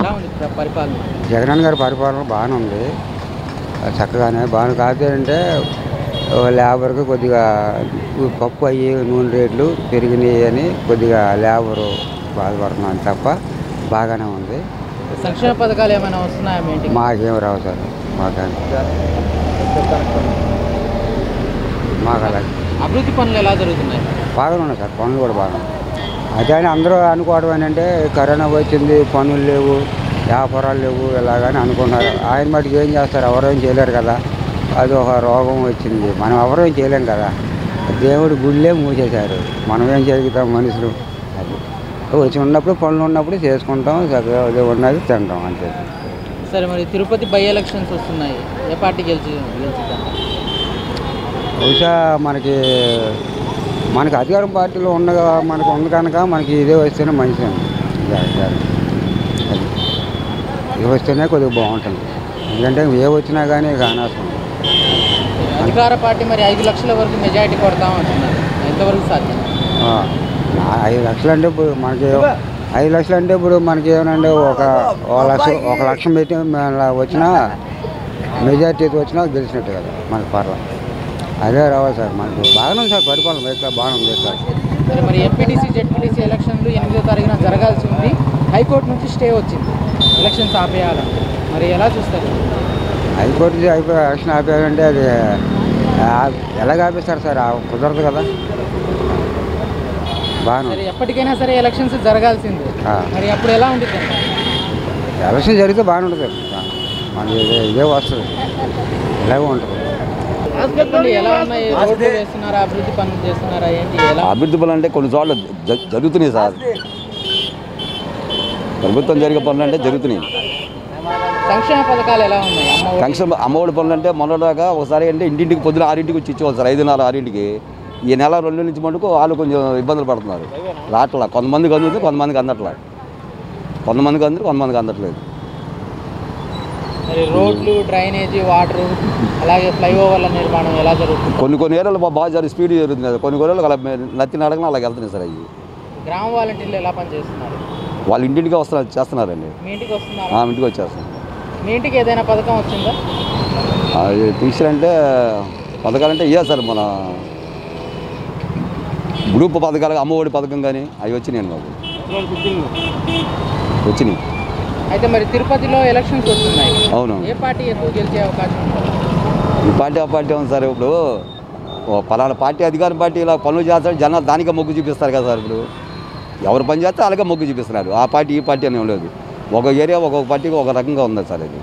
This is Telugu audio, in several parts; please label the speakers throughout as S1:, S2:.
S1: ఎలా ఉంది ప్ర- పరిపాలన
S2: జగనన్న గారి పరిపాలన బాగానే ఉంది అది చక్కగానే బాగా కాదంటే లేబర్కి కొద్దిగా పప్పు అయ్యి నూనె రేట్లు పెరిగినాయి అని కొద్దిగా లేబరు బాధపడుతున్నాను తప్ప బాగానే ఉంది
S1: సంక్షేమ పథకాలు ఏమైనా వస్తున్నాయా మీ ఇంటికి
S2: మాకేం రావు సార్ మాకు మాకు అలా
S1: అభివృద్ధి పనులు ఎలా జరుగుతున్నాయి
S2: బాగానే ఉన్నాయి సార్ పనులు కూడా బాగా అదే అని అందరూ అనుకోవడం ఏంటంటే కరోనా వచ్చింది పనులు లేవు వ్యాపారాలు లేవు ఇలాగని అనుకున్నారు ఆయన మటుకు ఏం చేస్తారు ఎవరేం చేయలేరు కదా అది ఒక రోగం వచ్చింది మనం ఎవరేం చేయలేం కదా దేవుడు గుళ్ళే మూసేశారు మనం ఏం చేయగలుగుతాం మనుషులు అది వచ్చి ఉన్నప్పుడు పనులు ఉన్నప్పుడు చేసుకుంటాం చక్కగా అదే ఉన్నది తింటాం అంతే
S1: సరే మరి తిరుపతి బై ఎలక్షన్స్ వస్తున్నాయి ఏ పార్టీ గెలిచి గెలుచుద్దాం
S2: బహుశా మనకి మనకి అధికారం పార్టీలో ఉన్న మనకు ఉంది కనుక మనకి ఇదే వస్తేనే మంచిది అది ఇది వస్తేనే కొద్దిగా బాగుంటుంది ఎందుకంటే ఏ వచ్చినా కానీ ఇక అనవసరం
S1: అధికార పార్టీ మరి ఐదు లక్షల వరకు మెజారిటీ కొడతాం అంటున్నారు ఎంతవరకు సాధ్యం
S2: ఆ, నా- ఐదు లక్షలు అంటే ఇప్పుడు మనకి ఐదు లక్షలు అంటే ఇప్పుడు మనకి ఏమనంటే ఒక ఒక లక్ష ఒక లక్ష పెట్టి మన వచ్చినా మెజార్టీ వచ్చినా గెలిచినట్టు కదా మనకి పర్ల అదే రావాలి సార్ మనకి బాగానే ఉంది సార్ పరిపాలన ఇక్కడ బాగానే ఉంది సార్
S1: సరే మరి ఎంపీటీసీ జెడ్పీటీసీ ఎలక్షన్లు ఎనిమిదో తారీఖున జరగాల్సి ఉంది హైకోర్టు నుంచి స్టే వచ్చింది ఎలక్షన్స్ ఆపేయాలని మరి ఎలా చూస్తారు
S2: హైకోర్టు అయిపోయి ఎలక్షన్ ఆపేయాలంటే అది ఆ, ఎలాగ ఆపేస్తారు సార్ ఆ కుదరదు కదా బాగానే
S1: సరే
S2: ఉంది
S1: ఎప్పటికైనా సరే ఎలక్షన్స్ జరగాల్సిందే
S2: ఆ.
S1: మరి అప్పుడు ఎలా ఉంటుంది
S2: ఎలక్షన్ జరిగితే బాగానే ఉంటుంది మనకి ఇదే ఇదే వస్తుంది ఇలాగే ఉంటుంది
S1: చెప్పండి ఎలా ఉన్నాయి రోడ్లు వేస్తున్నారా అభివృద్ధి పనులు చేస్తున్నారా ఏంటి ఎలా
S3: అభివృద్ధి పనులు అంటే కొన్ని చోట్ల జ- జరుగుతున్నాయి సార్ ప్రభుత్వం జరిగే పనులు అంటే జరుగుతున్నాయి
S1: సంక్షేమ పథకాలు ఎలా ఉన్నాయి అమ్మ ఒడి,
S3: కనీసం అమ్మఒడి పనులు అంటే మొన్నదాకా ఒకసారి అంటే ఇంటింటికి పొద్దున ఆరింటికి వచ్చి ఇచ్చేవాళ్ళు సార్ ఐదున్నర ఆరింటికి ఈ నెల రెండు నుంచి మటుకు వాళ్ళు కొంచెం ఇబ్బందులు పడుతున్నారు రావట్లా కొంతమందికి అందుతుంది కొంతమందికి అందట్లా కొంతమందికి అందరు కొంతమందికి అందట్లేదు
S1: మరి రోడ్లు డ్రైనేజీ వాటర్ అలాగే ఫ్లైఓవర్ల నిర్మాణం ఎలా జరుగుతుంది
S3: కొన్ని కొన్ని ఏరియాలు బా- బాగా జరుగుతుంది స్పీడ్ జరుగుతుంది కదా కొన్ని కొన్ని అలా నత్తి నడకన అలాగ వెళ్తున్నాయి సార్ అవి
S1: గ్రామ వాలంటీర్లు ఎలా పనిచేస్తున్నారు
S3: వాళ్ళు ఇంటింటికి వస్తున్నారు చేస్తున్నారండి
S1: మీ ఇంటికి వస్తున్నారు
S3: ఆ ఇంటికి వచ్చేస్తున్నారు
S1: మీ ఇంటికి ఏదైనా పథకం వచ్చిందా
S3: అది తీసుకురంటే పథకాలంటే ఇయ్యా సార్ మన గ్రూప్ పథకాలు అమ్మఒడి పథకం కానీ అవి వచ్చినాయి మాకు వచ్చినాయి
S1: అయితే మరి తిరుపతిలో ఎలక్షన్స్ వస్తున్నాయి
S3: అవును
S1: ఏ పార్టీ ఎక్కువ గెలిచే అవకాశం ఉంటుంది
S3: ఈ పార్టీ ఆ పార్టీ ఉంది సార్ ఇప్పుడు ఓ పలానా పార్టీ అధికార పార్టీ ఇలా పనులు చేస్తారు జనాలు దానికే మొగ్గు చూపిస్తారు కదా సార్ ఇప్పుడు ఎవరు పని చేస్తే అలాగే మొగ్గు చూపిస్తున్నారు ఆ పార్టీ ఈ పార్టీ అని ఏం లేదు ఒక ఏరియా ఒక్కొక్క పార్టీకి ఒక రకంగా ఉంది సార్ ఇది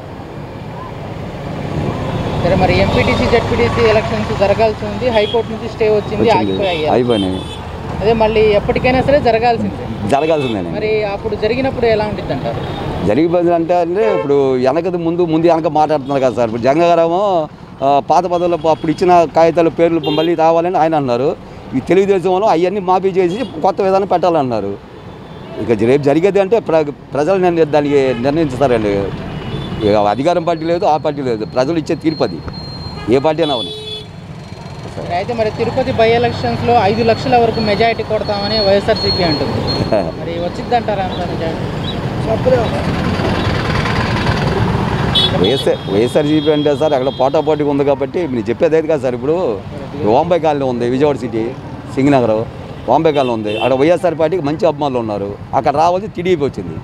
S1: సరే మరి ఎంపీటీసీ జెడ్పీటీసీ ఎలక్షన్స్ జరగాల్సి ఉంది హైకోర్టు నుంచి స్టే వచ్చింది
S3: వచ్చింది
S1: ఆగిపోయాయి
S3: అయిపోయినాయి
S1: అదే మళ్ళీ ఎప్పటికైనా సరే జరగాల్సిందే
S3: జరగాల్సిందేనే
S1: మరి అప్పుడు జరిగినప్పుడు ఎలా ఉంటుంది అంటారు
S3: జరిగిపోయింది అంటే అంటే ఇప్పుడు వెనకది ముందు ముందు వెనక మాట్లాడుతున్నారు కదా సార్ ఇప్పుడు జగన్ గారేమో ఆ, పాత పదవులు అప్పుడు ఇచ్చిన కాగితాలు పేర్లు మళ్ళీ రావాలని ఆయన అన్నారు ఈ తెలుగుదేశం వాళ్ళు అవన్నీ మాఫీ చేసి కొత్త విధానం పెట్టాలన్నారు ఇక రేపు జరిగేది అంటే ప్ర ప్రజలు నిర్ణ- దానికి నిర్ణయించుతారండి ఇక అధికారం పార్టీ లేదు ఆ పార్టీ లేదు ప్రజలు ఇచ్చే తీర్పు అది ఏ పార్టీ అయినా అవును
S1: సరే అయితే మరి తిరుపతి బై ఎలక్షన్స్ లో ఐదు లక్షల వరకు మెజారిటీ కొడతామని వైఎస్ఆర్సీపీ అంటుంది మరి వచ్చింది అంటారా అంత మెజారిటీ
S3: వైఎస్ఆర్ వైఎస్ఆర్సీపీ అంటే సార్ అక్కడ పోటాపోటీగా ఉంది కాబట్టి మీరు చెప్పేది అయితే కదా సార్ ఇప్పుడు వాంబే కాలనీ ఉంది విజయవాడ సిటీ సింగనగర్ వాంబే కాలనీ ఉంది అక్కడ వైఎస్ఆర్ పార్టీకి మంచి అభిమానులు ఉన్నారు అక్కడ రావాల్సి టీడీపీ వచ్చింది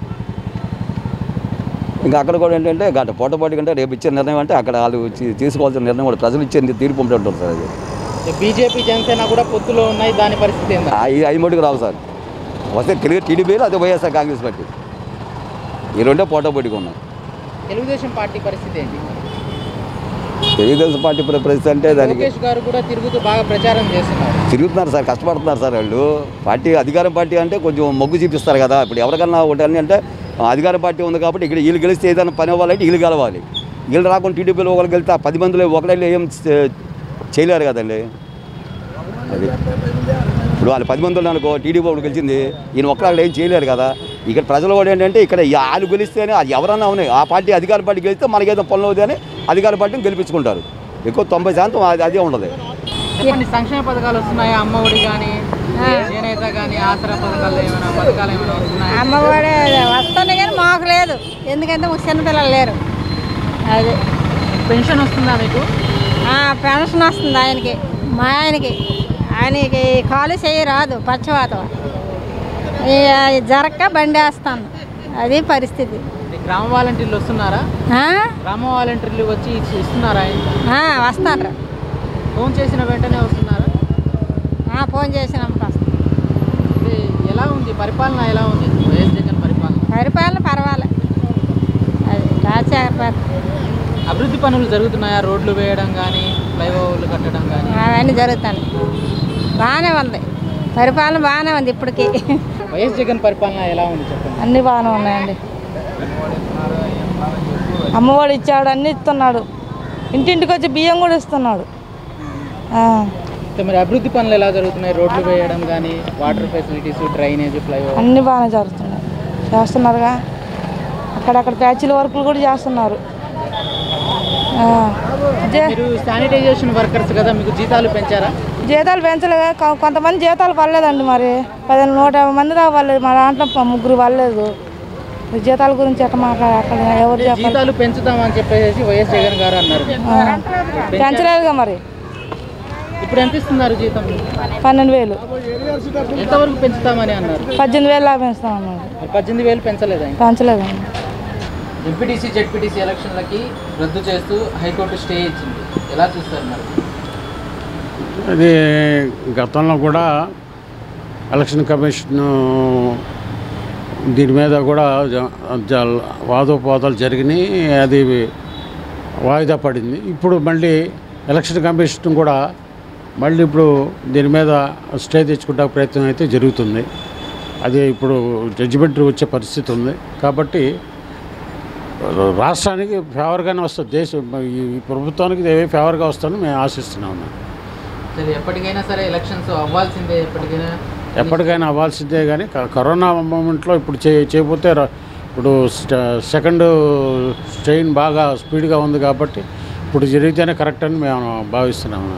S3: ఇంకా అక్కడ కూడా ఏంటంటే గట్ట పోటాపోటీ కంటే రేపు ఇచ్చే నిర్ణయం అంటే అక్కడ వాళ్ళు తీ- తీసుకోవాల్సిన నిర్ణయం కూడా ప్రజలు ఇచ్చే తీర్పు ఉంటుంది సార్ అది
S1: బీజేపీ జనసేన కూడా పొత్తులో ఉన్నాయి దాని పరిస్థితి ఏందా
S3: ఆ- ఐదు మటుకు రావు సార్ వస్తే తెలుగు టీడీపీలో అదే వైఎస్ఆర్ కాంగ్రెస్ పార్టీ ఈ రెండే పోటాపోటీగా ఉన్నాయి
S1: తెలుగుదేశం పార్టీ పరిస్థితి ఏంటి
S3: తెలుగుదేశం పార్టీ ప్ర- పరిస్థితి అంటే దానికి
S1: లోకేష్ గారు కూడా తిరుగుతూ బాగా ప్రచారం చేస్తున్నారు
S3: తిరుగుతున్నారు సార్ కష్టపడుతున్నారు సార్ వాళ్ళు పార్టీ అధికారం పార్టీ అంటే కొంచెం మొగ్గు చూపిస్తారు కదా ఇప్పుడు ఎవరికన్నా ఒకటి అని అంటే ఆ, అధికార పార్టీ ఉంది కాబట్టి ఇక్కడ వీళ్ళు గెలిస్తే ఏదైనా పని అవ్వాలంటే వీళ్ళు గెలవాలి వీళ్ళు రాకుండా టీడీపీలో ఒకరు గెలిస్తే ఆ పది మందిలో ఒకళ్ళు ఏం చే- చేయలేరు కదండి అది ఇప్పుడు వాళ్ళు పది మంది ఉన్నారు అనుకో టీడీపీ ఒకటి గెలిచింది ఈయన ఒక్కరు ఏం చేయలేరు కదా ఇక్కడ ప్రజలు కూడా ఏంటంటే ఇక్కడ ఈ వాళ్ళు గెలిస్తేనే అది ఎవరన్నా ఉన్నాయి ఆ పార్టీ అధికార పార్టీ గెలిస్తే మనకేదో పనులు అవుతాయి అని అధికార పార్టీని గెలిపించుకుంటారు ఎక్కువ తొంభై శాతం అది అదే ఉండదు
S1: చెప్పండి సంక్షేమ పథకాలు వస్తున్నాయా అమ్మ ఒడి కానీ చేనేత కానీ ఆసరా పథకాలు ఏమైనా పథకాలు ఏమైనా వస్తున్నాయా
S4: అమ్మఒడి వస్తుంది కానీ మాకు లేదు రాదు ఎందుకంటే మాకు చిన్నపిల్లలు లేరు అది
S1: పెన్షన్ వస్తుందా మీకు
S4: ఆ, పెన్షన్ వస్తుంది ఆయనకి మా ఆయనకి ఆయనకి కాలు చేయి రాదు పక్షవాతం ఈ జరక్క బండి వేస్తాను అది పరిస్థితి
S1: ఈ గ్రామ వాలంటీర్లు వస్తున్నారా
S4: ఆ?
S1: గ్రామ వాలంటీర్లు వచ్చి ఇచ్చి- ఇస్తున్నారా
S4: ఆ, వస్తాను
S1: ఫోన్ చేసిన వెంటనే వస్తున్నారా
S4: ఆ, ఫోన్ చేసినప్పుడు వస్తాను
S1: ఇది ఎలా ఉంది పరిపాలన ఎలా ఉంది వైఎస్ జగన్ పరిపాలన
S4: పరిపాలన పర్వాలే అది రాజశేఖర్
S1: అభివృద్ధి పనులు జరుగుతున్నాయా రోడ్లు వేయడం కానీ ఫ్లైఓవర్లు కట్టడం కానీ
S4: అవన్నీ జరుగుతాయి బాగానే ఉంది పరిపాలన బాగానే ఉంది ఇప్పటికి
S1: వైఎస్ జగన్ పరిపాలన ఎలా ఉంది చెప్పండి
S5: అన్నీ బాగానే ఉన్నాయండి అమ్మఒడి ఇచ్చాడు అన్నీ ఇస్తున్నాడు ఇంటింటికి వచ్చి బియ్యం కూడా ఇస్తున్నాడు ఆ,
S1: అయితే మరి అభివృద్ధి పనులు ఎలా జరుగుతున్నాయి రోడ్లు వేయడం కానీ వాటర్ ఫెసిలిటీస్ డ్రైనేజ్ ఫ్లైఓవర్
S5: అన్నీ బాగానే జరుగుతున్నాయి చేస్తున్నారుగా అక్కడక్కడ ప్యాచీల వర్కులు కూడా చేస్తున్నారు ఆ, జే-
S1: మీరు శానిటైజేషన్ వర్కర్స్ కదా మీకు జీతాలు పెంచారా
S5: జీతాలు పెంచలేదు కొ- కొంతమంది జీతాలు పడలేదండి మరి పదిహేను నూట యాభై మంది దాకా పడలేదు మా దాంట్లో ప- ముగ్గురు పడలేదు ఈ జీతాల గురించి ఎట్లా మాట్లాడాలి అక్కడ ఎవరు చెప్పాలి
S1: జీతాలు పెంచుతామని చెప్పేసి వైఎస్ జగన్ గారు అన్నారు
S5: ఆ, పెంచలేదుగా మరి
S1: ఇప్పుడు ఎంత ఇస్తున్నారు జీతం
S5: పన్నెండు వేలు
S1: ఎంతవరకు పెంచుతామని అన్నారు
S5: పద్దెనిమిది వేలు దాకా పెంచుతాం అన్నాడు
S1: మరి పద్దెనిమిది వేలు పెంచలేదా ఇంకా?
S5: పెంచలేదండి
S1: ఎంపీటీసీ జెడ్పీటీసీ ఎలక్షన్లకి రద్దు చేస్తూ హైకోర్టు స్టే ఇచ్చింది ఎలా చూస్తారు మరి
S6: అది గతంలో కూడా ఎలక్షన్ కమిషన్ దీని మీద కూడా జ- జ- వాదోపవాదాలు జరిగినాయి అది వాయిదా పడింది ఇప్పుడు మళ్ళీ ఎలక్షన్ కమిషన్ కూడా మళ్ళీ ఇప్పుడు దీని మీద స్టే తెచ్చుకుంటే ప్రయత్నం అయితే జరుగుతుంది అది ఇప్పుడు జడ్జిమెంట్ వచ్చే పరిస్థితి ఉంది కాబట్టి రాష్ట్రానికి ఫేవర్గానే వస్తుంది దేశం ఈ ప్రభుత్వానికి ఇదే ఫేవర్గా వస్తుందని మేము ఆశిస్తున్నాం
S1: సరే ఎప్పటికైనా సరే ఎలక్షన్స్ అవ్వాల్సిందే ఎప్పటికైనా
S6: ఎప్పటికైనా అవ్వాల్సిందే కానీ క- కరోనా మూమెంట్లో ఇప్పుడు చే చేయకపోతే ర- ఇప్పుడు స్ట- సెకండ్ స్ట్రెయిన్ బాగా స్పీడ్గా ఉంది కాబట్టి ఇప్పుడు జరిగితేనే కరెక్ట్ అని మేము భావిస్తున్నాము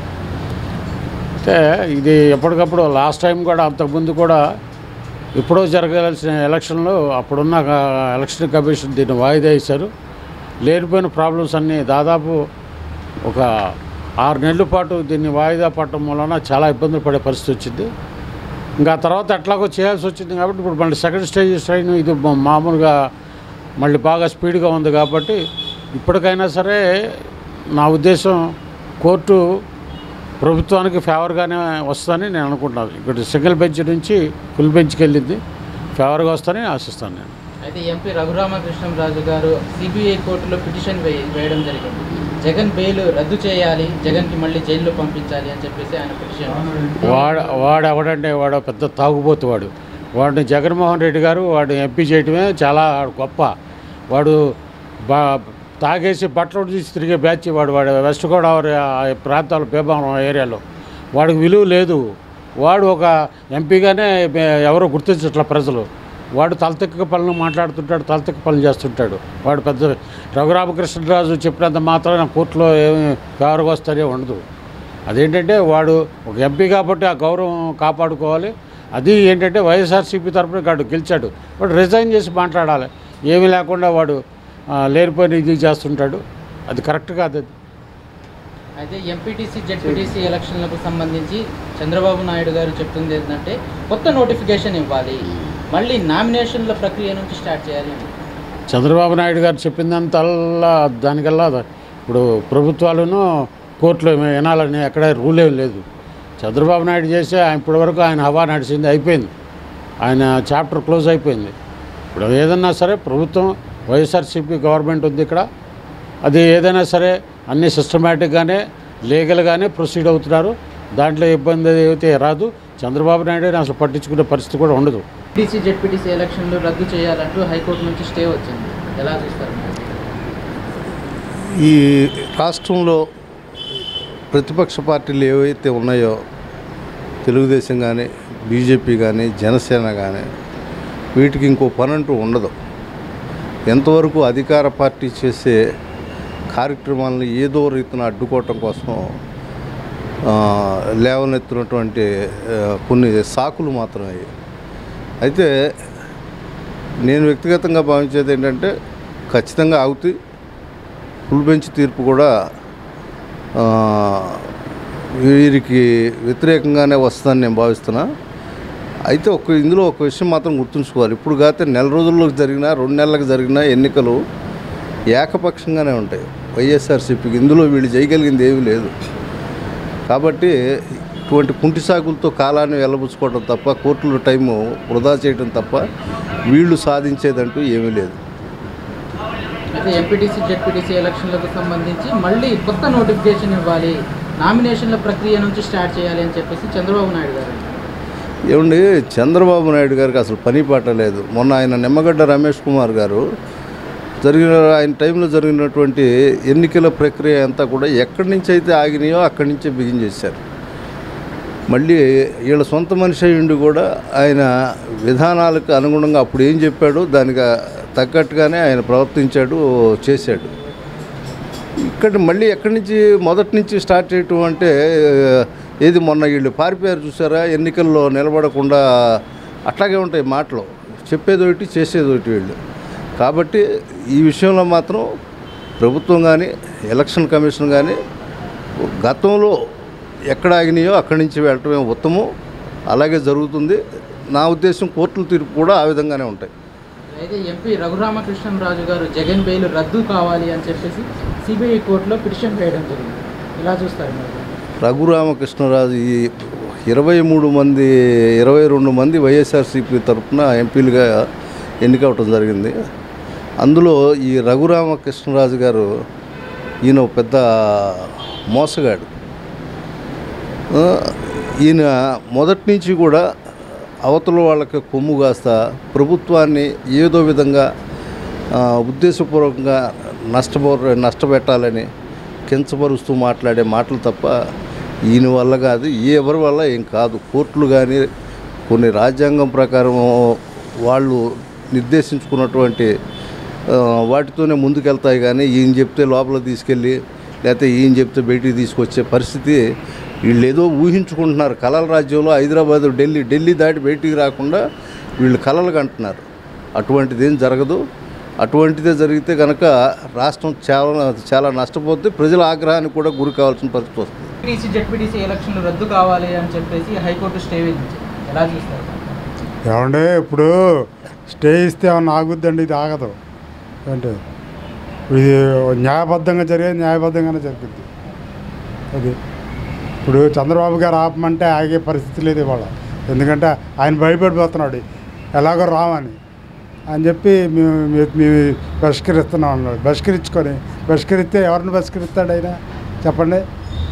S6: అయితే ఇది ఎప్పటికప్పుడు లాస్ట్ టైం కూడా అంతకుముందు కూడా ఎప్పుడో జరగాల్సిన ఎలక్షన్లో అప్పుడున్న క- ఎలక్షన్ కమిషన్ దీన్ని వాయిదా వేశారు లేనిపోయిన ప్రాబ్లమ్స్ అన్నీ దాదాపు ఒక ఆరు నెలల పాటు దీన్ని వాయిదా పడటం వలన చాలా ఇబ్బందులు పడే పరిస్థితి వచ్చింది ఇంకా ఆ తర్వాత ఎట్లాగో చేయాల్సి వచ్చింది కాబట్టి ఇప్పుడు మళ్ళీ సెకండ్ స్టేజ్ ట్రైన్ ఇది మా- మామూలుగా మళ్ళీ బాగా స్పీడ్గా ఉంది కాబట్టి ఇప్పటికైనా సరే నా ఉద్దేశం కోర్టు ప్రభుత్వానికి ఫేవర్గానే వస్తుందని నేను అనుకుంటున్నాను ఇక్కడ సింగిల్ బెంచ్ నుంచి ఫుల్ బెంచ్కి వెళ్ళింది ఫేవర్గా వస్తుందని ఆశిస్తాను నేను
S1: అయితే ఎంపీ రఘురామకృష్ణంరాజు గారు సిబిఐ కోర్టులో పిటిషన్ వేయ వేయడం జరిగింది జగన్ బెయిల్ రద్దు చేయాలి జగన్కి మళ్ళీ జైల్లో పంపించాలి అని చెప్పేసి ఆయన పిటిషన్
S6: వాడు వాడు ఎవడంటే వాడు పెద్ద తాగుబోతు వాడు వాడిని జగన్మోహన్ రెడ్డి గారు వాడు ఎంపీ చేయటమే చాలా గొప్ప వాడు బా తాగేసి బట్టలు తీసి తిరిగే బ్యాచ్ వాడు వాడు వెస్ట్ గోదావరి ఆ ప్రాంతాల భీమవరం ఏరియాలో వాడికి విలువ లేదు వాడు ఒక ఎంపీగానే ఎవరో గుర్తించట్ల ప్రజలు వాడు తలతెక్క పనులు మాట్లాడుతుంటాడు తలతెక్క పనులు చేస్తుంటాడు వాడు పెద్ద రఘురామకృష్ణరాజు చెప్పినంత మాత్రాన కోర్టులో ఏమి ఫేవర్గా వస్తారే ఉండదు అదేంటంటే వాడు ఒక ఎంపీ కాబట్టి ఆ గౌరవం కాపాడుకోవాలి అది ఏంటంటే వైఎస్ఆర్సీపీ తరఫున వాడు గెలిచాడు వాడు రిజైన్ చేసి మాట్లాడాలి ఏమీ లేకుండా వాడు ఆ, లేనిపోయిన ఇది చేస్తుంటాడు అది కరెక్ట్ కాదు అది
S1: అయితే ఎంపీటీసీ జెడ్పీటీసీ ఎలక్షన్లకు సంబంధించి చంద్రబాబు నాయుడు గారు చెప్తుంది ఏంటంటే కొత్త నోటిఫికేషన్ ఇవ్వాలి మళ్ళీ నామినేషన్ల ప్రక్రియ నుంచి స్టార్ట్ చేయాలి అని
S6: చంద్రబాబు నాయుడు గారు చెప్పిందంతల్లా దానికల్లా ఇప్పుడు ప్రభుత్వాలను కోర్టులో ఏమీ వినాలని ఎక్కడ రూల్ ఏం లేదు చంద్రబాబు నాయుడు చేస్తే ఆయన ఇప్పటివరకు ఆయన హవా నడిచింది అయిపోయింది ఆయన చాప్టర్ క్లోజ్ అయిపోయింది ఇప్పుడు ఏదన్నా సరే ప్రభుత్వం వైఎస్ఆర్సీపీ గవర్నమెంట్ ఉంది ఇక్కడ అది ఏదైనా సరే అన్ని సిస్టమేటిక్గానే లీగల్గానే ప్రొసీడ్ అవుతున్నారు దాంట్లో ఇబ్బంది అయితే రాదు చంద్రబాబు నాయుడు అసలు పట్టించుకునే పరిస్థితి కూడా ఉండదు
S1: టీసీ జెడ్పీటీసీ ఎలక్షన్లు రద్దు చేయాలంటూ హైకోర్టు నుంచి స్టే వచ్చింది ఎలా చూస్తారు మీరు?
S7: ఈ రాష్ట్రంలో ప్రతిపక్ష పార్టీలు ఏవైతే ఉన్నాయో తెలుగుదేశం కానీ బీజేపీ కానీ జనసేన కానీ వీటికి ఇంకో పని అంటూ ఉండదు ఎంతవరకు అధికార పార్టీ చేసే కార్యక్రమాలను ఏదో రీతిన అడ్డుకోవటం కోసం ఆ, లేవనెత్తినటువంటి ఆ, కొన్ని సాకులు మాత్రమే అవి. అయితే నేను వ్యక్తిగతంగా భావించేది ఏంటంటే ఖచ్చితంగా ఆగుతి ఫుల్ బెంచ్ తీర్పు కూడా ఆ, వీరికి వ్యతిరేకంగానే వస్తుందని నేను భావిస్తున్నా అయితే ఒక ఇందులో ఒక విషయం మాత్రం గుర్తుంచుకోవాలి ఇప్పుడు కాతే నెల రోజుల్లోకి జరిగిన రెండు నెలలకు జరిగిన ఎన్నికలు ఏకపక్షంగానే ఉంటాయి వైఎస్ఆర్సీపీకి ఇందులో వీళ్ళు చేయగలిగింది ఏమీ లేదు కాబట్టి ఇటువంటి కుంటి సాగులతో కాలాన్ని వెళ్ళబుచ్చుకోవడం తప్ప కోర్టుల టైము వృధా చేయడం తప్ప వీళ్ళు సాధించేదంటూ ఏమీ లేదు
S1: అయితే ఎంపీటీసీ జెడ్పీటీసీ ఎలక్షన్లకు సంబంధించి మళ్ళీ కొత్త నోటిఫికేషన్ ఇవ్వాలి నామినేషన్ల ప్రక్రియ నుంచి స్టార్ట్ చేయాలి అని చెప్పేసి చంద్రబాబు నాయుడు గారు
S7: ఏమండి చంద్రబాబు నాయుడు గారికి అసలు పని పాట లేదు మొన్న ఆయన నిమ్మగడ్డ రమేష్ కుమార్ గారు జరిగిన ఆయన టైంలో జరిగినటువంటి ఎన్నికల ప్రక్రియ అంతా కూడా ఎక్కడి నుంచి అయితే ఆగినాయో అక్కడి నుంచే బిగిన్ చేశారు మళ్ళీ వీళ్ళ సొంత మనిషి అయ్యుండి కూడా ఆయన విధానాలకు అనుగుణంగా అప్పుడు ఏం చెప్పాడో దానికి తగ్గట్టుగానే ఆయన ప్రవర్తించాడు చేశాడు ఇక్కడ మళ్ళీ ఎక్కడి నుంచి మొదటి నుంచి స్టార్ట్ చేయటం అంటే ఏది మొన్న వీళ్ళు పారిపోయారు చూసారా ఎన్నికల్లో నిలబడకుండా అట్లాగే ఉంటాయి మాటలు చెప్పేది ఒకటి చేసేది ఒకటి వీళ్ళు కాబట్టి ఈ విషయంలో మాత్రం ప్రభుత్వం కానీ ఎలక్షన్ కమిషన్ కానీ గతంలో ఎక్కడ ఆగినాయో అక్కడి నుంచి వెళ్ళటమే ఉత్తమం అలాగే జరుగుతుంది నా ఉద్దేశం కోర్టుల తీర్పు కూడా ఆ విధంగానే ఉంటాయి
S1: అయితే ఎంపీ రఘురామకృష్ణరాజు గారు జగన్ బెయిల్ రద్దు కావాలి అని చెప్పేసి సిబిఐ కోర్టులో పిటిషన్ వేయడం జరిగింది ఇలా చూస్తారు మీరు
S7: రఘురామకృష్ణరాజు ఈ ఇరవై మూడు మంది ఇరవై రెండు మంది వైఎస్ఆర్సీపీ తరఫున ఎంపీలుగా ఎన్నికవటం జరిగింది అందులో ఈ రఘురామకృష్ణరాజు గారు ఈయన ఒక పెద్ద మోసగాడు ఆ, ఈయన మొదటి నుంచి కూడా అవతల వాళ్ళకి కొమ్ము కాస్త ప్రభుత్వాన్ని ఏదో విధంగా ఆ, ఉద్దేశపూర్వకంగా నష్టపో నష్టపెట్టాలని కించపరుస్తూ మాట్లాడే మాటలు తప్ప ఈయన వల్ల కాదు ఏ ఎవరి వల్ల ఏం కాదు కోర్టులు కానీ కొన్ని రాజ్యాంగం ప్రకారం వాళ్ళు నిర్దేశించుకున్నటువంటి ఆ, వాటితోనే ముందుకెళ్తాయి కానీ ఈయన చెప్తే లోపల తీసుకెళ్ళి లేకపోతే ఈయన చెప్తే బయటికి తీసుకొచ్చే పరిస్థితి వీళ్ళు ఏదో ఊహించుకుంటున్నారు కలల రాజ్యంలో హైదరాబాద్ ఢిల్లీ ఢిల్లీ దాటి బయటికి రాకుండా వీళ్ళు కలలు కంటున్నారు అటువంటిది ఏం జరగదు అటువంటిదే జరిగితే కనుక రాష్ట్రం చాలా చాలా నష్టపోతే ప్రజల ఆగ్రహానికి కూడా గురి కావాల్సిన పరిస్థితి వస్తుంది
S1: ఎంపీటీసీ జెడ్పీటీసీ ఎలక్షన్లు రద్దు కావాలి అని చెప్పేసి హైకోర్టు స్టే విధించింది ఎలా చూస్తారు
S8: ఏమంటే ఇప్పుడు స్టే ఇస్తే ఏమన్నా ఆగుద్దండి ఇది ఆగదు అంటే ఇది న్యాయబద్ధంగా జరిగేది న్యాయబద్ధంగానే జరుగుద్ది అది ఇప్పుడు చంద్రబాబు గారు ఆపమంటే ఆగే పరిస్థితి లేదు ఇవాళ ఎందుకంటే ఆయన భయపడిపోతున్నాడు ఎలాగో రామని అని చెప్పి మేము మీ- మేము బహిష్కరిస్తున్నాం అన్నాడు బహిష్కరించుకొని బహిష్కరిస్తే ఎవరిని బహిష్కరిస్తాడు ఆయన చెప్పండి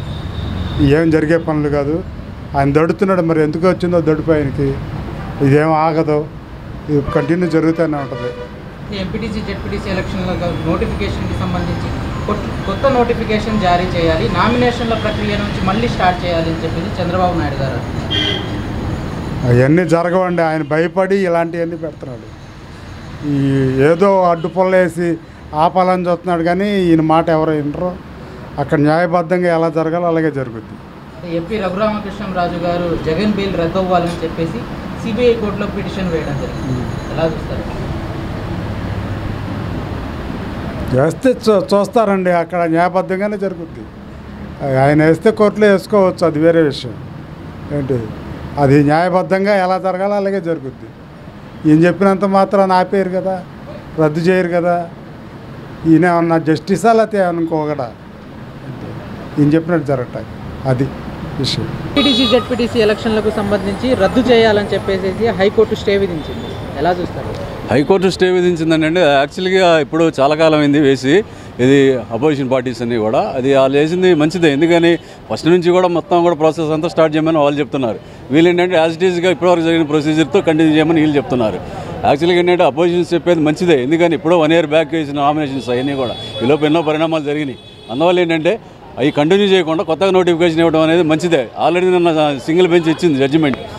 S8: ఏం జరిగే పనులు కాదు ఆయన దడుతున్నాడు మరి ఎందుకు వచ్చిందో దడుపు ఆయనకి ఇదేం ఆగదు ఇది కంటిన్యూ జరుగుతూనే ఉంటుంది
S1: ఎంపీటీసీ జెడ్పీటీసీ ఎలక్షన్ల నోటిఫికేషన్కి సంబంధించి కొత్త- కొత్త నోటిఫికేషన్ జారీ చేయాలి నామినేషన్ల ప్రక్రియ నుంచి మళ్ళీ స్టార్ట్ చేయాలి అని చెప్పేసి చంద్రబాబు నాయుడు గారు
S8: అవన్నీ జరగవండి ఆయన భయపడి ఇలాంటివన్నీ పెడుతున్నాడు ఈ ఏదో అడ్డుపొల్ల వేసి ఆపాలని చూస్తున్నాడు కానీ ఈయన మాట ఎవరు వినరు అక్కడ న్యాయబద్ధంగా ఎలా జరగాలో అలాగే జరుగుద్ది
S1: ఎంపీ రఘురామకృష్ణరాజు గారు జగన్ బెయిల్ రద్దు అవ్వాలని చెప్పేసి సిబిఐ కోర్టులో పిటిషన్ వేయడం జరిగింది ఎలా చూస్తారు
S8: వేస్తే చూ చూస్తారండి అక్కడ న్యాయబద్ధంగానే జరుగుద్ది ఆయన వేస్తే కోర్టులో వేసుకోవచ్చు అది వేరే విషయం ఏంటి అది న్యాయబద్ధంగా ఎలా జరగాలో అలాగే జరుగుద్ది ఈయన చెప్పినంత మాత్రం ఆపేయరు కదా రద్దు చేయరు కదా ఈయన ఏమన్నా జస్టిసా లేకపోతే అనుకోగడా ఈయన చెప్పినట్టు జరగటానికి అది విషయం
S1: ఎంపీటీసీ జెడ్పీటీసీ ఎలక్షన్లకు సంబంధించి రద్దు చేయాలని చెప్పేసి హైకోర్టు స్టే విధించింది ఎలా చూస్తారు
S9: హైకోర్టు స్టే విధించిందంటే యాక్చువల్గా ఇప్పుడు చాలా కాలం అయింది వేసి ఇది అపోజిషన్ పార్టీస్ అన్నీ కూడా అది వాళ్ళు వేసింది మంచిదే ఎందుకని ఫస్ట్ నుంచి కూడా మొత్తం కూడా ప్రాసెస్ అంతా స్టార్ట్ చేయమని వాళ్ళు చెప్తున్నారు వీళ్ళు ఏంటంటే యాజ్ ఇట్ ఈస్గా ఇప్పటివరకు జరిగిన ప్రొసీజర్తో కంటిన్యూ చేయమని వీళ్ళు చెప్తున్నారు యాక్చువల్గా ఏంటంటే అపోజిషన్ చెప్పేది మంచిదే ఎందుకని ఇప్పుడు వన్ ఇయర్ బ్యాక్ వేసిన నామినేషన్స్ అవన్నీ కూడా ఈలోపు ఎన్నో పరిణామాలు జరిగినాయి అందువల్ల ఏంటంటే అవి కంటిన్యూ చేయకుండా కొత్తగా నోటిఫికేషన్ ఇవ్వడం అనేది మంచిదే ఆల్రెడీ నిన్న సింగిల్ బెంచ్ ఇచ్చింది జడ్జిమెంట్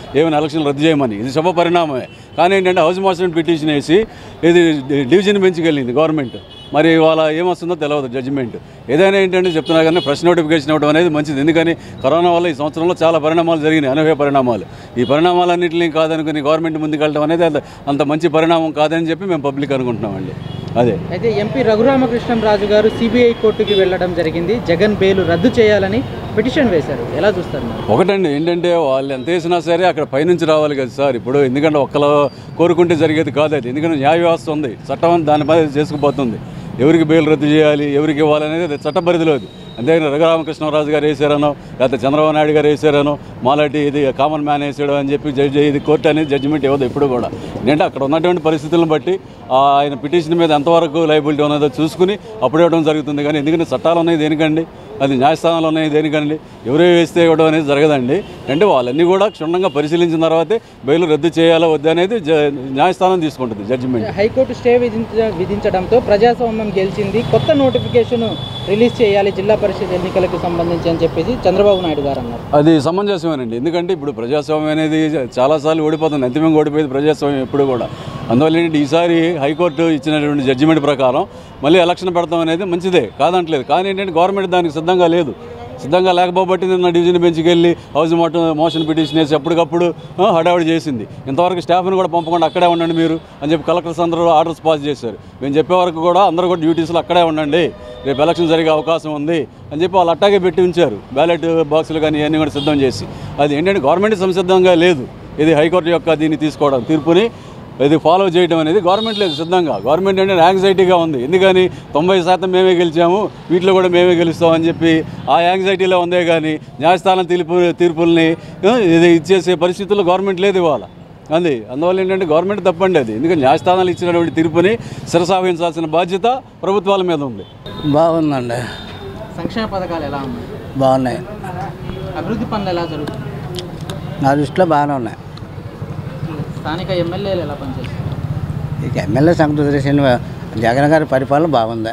S9: ఏమైనా ఎలక్షన్ రద్దు చేయమని ఇది శుభ పరిణామమే కానీ ఏంటంటే హౌస్ మోషన్ పిటిషన్ వేసి ఇది డివిజన్ బెంచ్కి వెళ్ళింది గవర్నమెంట్ మరి ఇవాళ ఏమొస్తుందో తెలియదు జడ్జిమెంట్ ఏదైనా ఏంటంటే చెప్తున్నా కానీ ప్రెస్ నోటిఫికేషన్ ఇవ్వడం అనేది మంచిది ఎందుకని కరోనా వల్ల ఈ సంవత్సరంలో చాలా పరిణామాలు జరిగినాయి అనూహ్య పరిణామాలు ఈ పరిణామాలన్నింటినీ కాదనుకుని గవర్నమెంట్ ముందుకెళ్ళడం అనేది అంత అంత మంచి పరిణామం కాదని చెప్పి మేము పబ్లిక్ అనుకుంటున్నామండి అదే
S1: అయితే ఎంపీ రఘురామకృష్ణంరాజు గారు సిబిఐ కోర్టుకి వెళ్ళడం జరిగింది జగన్ బెయిల్ రద్దు చేయాలని పిటిషన్ వేశారు ఎలా చూస్తారు మీరు?
S9: ఒకటండి ఏంటంటే వాళ్ళు ఎంత వేసినా సరే అక్కడ పైనుంచి రావాలి కదా సార్ ఇప్పుడు ఎందుకంటే ఒక్కలో కోరుకుంటే జరిగేది కాదు అది ఎందుకంటే న్యాయ వ్యవస్థ ఉంది చట్టం దానిపై చేసుకుపోతుంది ఎవరికి బెయిల్ రద్దు చేయాలి ఎవరికి ఇవ్వాలనేది అది చట్ట పరిధిలోది అంతేగాని రఘురామకృష్ణరాజు గారు వేసారనో లేకపోతే చంద్రబాబు నాయుడు గారు వేసారనో మాలాంటి ఇది కామన్ మ్యాన్ వేసాడు అని చెప్పి జడ్జి ఇది కోర్టు అనేది జడ్జిమెంట్ ఇవ్వదు ఎప్పుడు కూడా ఏంటంటే అక్కడ ఉన్నటువంటి పరిస్థితులను బట్టి ఆ ఆయన పిటిషన్ మీద ఎంతవరకు లైబిలిటీ ఉన్నదో చూసుకుని అప్పుడు ఇవ్వడం జరుగుతుంది కానీ ఎందుకంటే చట్టాలు ఉన్నాయి దేనికండి అది న్యాయస్థానాలు ఉన్నాయి దేనికండి ఎవరే వేస్తే ఇవ్వడం అనేది జరగదండి అంటే వాళ్ళన్నీ కూడా క్షుణ్ణంగా పరిశీలించిన తర్వాతే బెయిల్ రద్దు చేయాలా వద్దా అనేది జ- న్యాయస్థానం తీసుకుంటుంది జడ్జిమెంట్
S1: హైకోర్టు స్టే విధించ విధించడంతో ప్రజాస్వామ్యం గెలిచింది కొత్త నోటిఫికేషన్ రిలీజ్ చేయాలి జిల్లా పరిషత్ ఎన్నికలకు సంబంధించి అని చెప్పేసి చంద్రబాబు నాయుడు గారు అన్నారు
S9: అది సమంజసమేనండి ఎందుకంటే ఇప్పుడు ప్రజాస్వామ్యం అనేది చాలాసార్లు ఓడిపోతుంది అంతిమంగా ఓడిపోయేది ప్రజాస్వామ్యం ఎప్పుడు కూడా అందువల్ల ఏంటంటే ఈసారి హైకోర్టు ఇచ్చినటువంటి జడ్జిమెంట్ ప్రకారం మళ్ళీ ఎలక్షన్ పెడతాం అనేది మంచిదే కాదంటలేదు కానీ ఏంటంటే గవర్నమెంట్ దానికి సిద్ధంగా లేదు సిద్ధంగా లేకపోబట్టి నిన్న డివిజన్ బెంచ్కి వెళ్ళి హౌస్ మోట మోషన్ పిటిషన్ వేసి ఎప్పటికప్పుడు ఆ, హడావిడి చేసింది ఇంతవరకు స్టాఫ్ని కూడా పంపకుండా అక్కడే ఉండండి మీరు అని చెప్పి కలెక్టర్స్ అందరూ ఆర్డర్స్ పాస్ చేశారు మేము చెప్పే వరకు కూడా అందరూ కూడా డ్యూటీస్లో అక్కడే ఉండండి రేపు ఎలక్షన్ జరిగే అవకాశం ఉంది అని చెప్పి వాళ్ళు అట్టాగే పెట్టి ఉంచారు బ్యాలెట్ బాక్సులు కానీ ఇవన్నీ కూడా సిద్ధం చేసి అది ఏంటంటే గవర్నమెంట్ సంసిద్ధంగా లేదు ఇది హైకోర్టు యొక్క దీన్ని తీసుకోవడం తీర్పుని ఇది ఫాలో చేయడం అనేది గవర్నమెంట్ లేదు సిద్ధంగా గవర్నమెంట్ అంటే యాంగ్జైటీగా ఉంది ఎందుకని తొంభై శాతం మేమే గెలిచాము వీటిలో కూడా మేమే గెలుస్తాం అని చెప్పి ఆ యాంగ్జైటీలో ఉందే కానీ న్యాయస్థానం తీర్పు తీర్పుల్ని ఆ, ఇది ఇచ్చేసే పరిస్థితుల్లో గవర్నమెంట్ లేదు ఇవాళ అంది అందువల్ల ఏంటంటే గవర్నమెంట్ తప్పండి అది ఎందుకంటే న్యాయస్థానాలు ఇచ్చినటువంటి తీర్పుని శిరసావహించాల్సిన బాధ్యత ప్రభుత్వాల మీద ఉంది
S10: బాగుందండి
S1: సంక్షేమ పథకాలు ఎలా ఉన్నాయి
S10: బాగున్నాయి
S1: అభివృద్ధి పనులు ఎలా జరుగుతుంది
S10: నా దృష్టిలో బాగానే ఉన్నాయి
S1: స్థానిక ఎమ్మెల్యేలు ఎలా పనిచేస్తారు
S10: ఇక ఎమ్మెల్యే సంగతి తెలిసిన జగన్ గారి పరిపాలన బాగుంది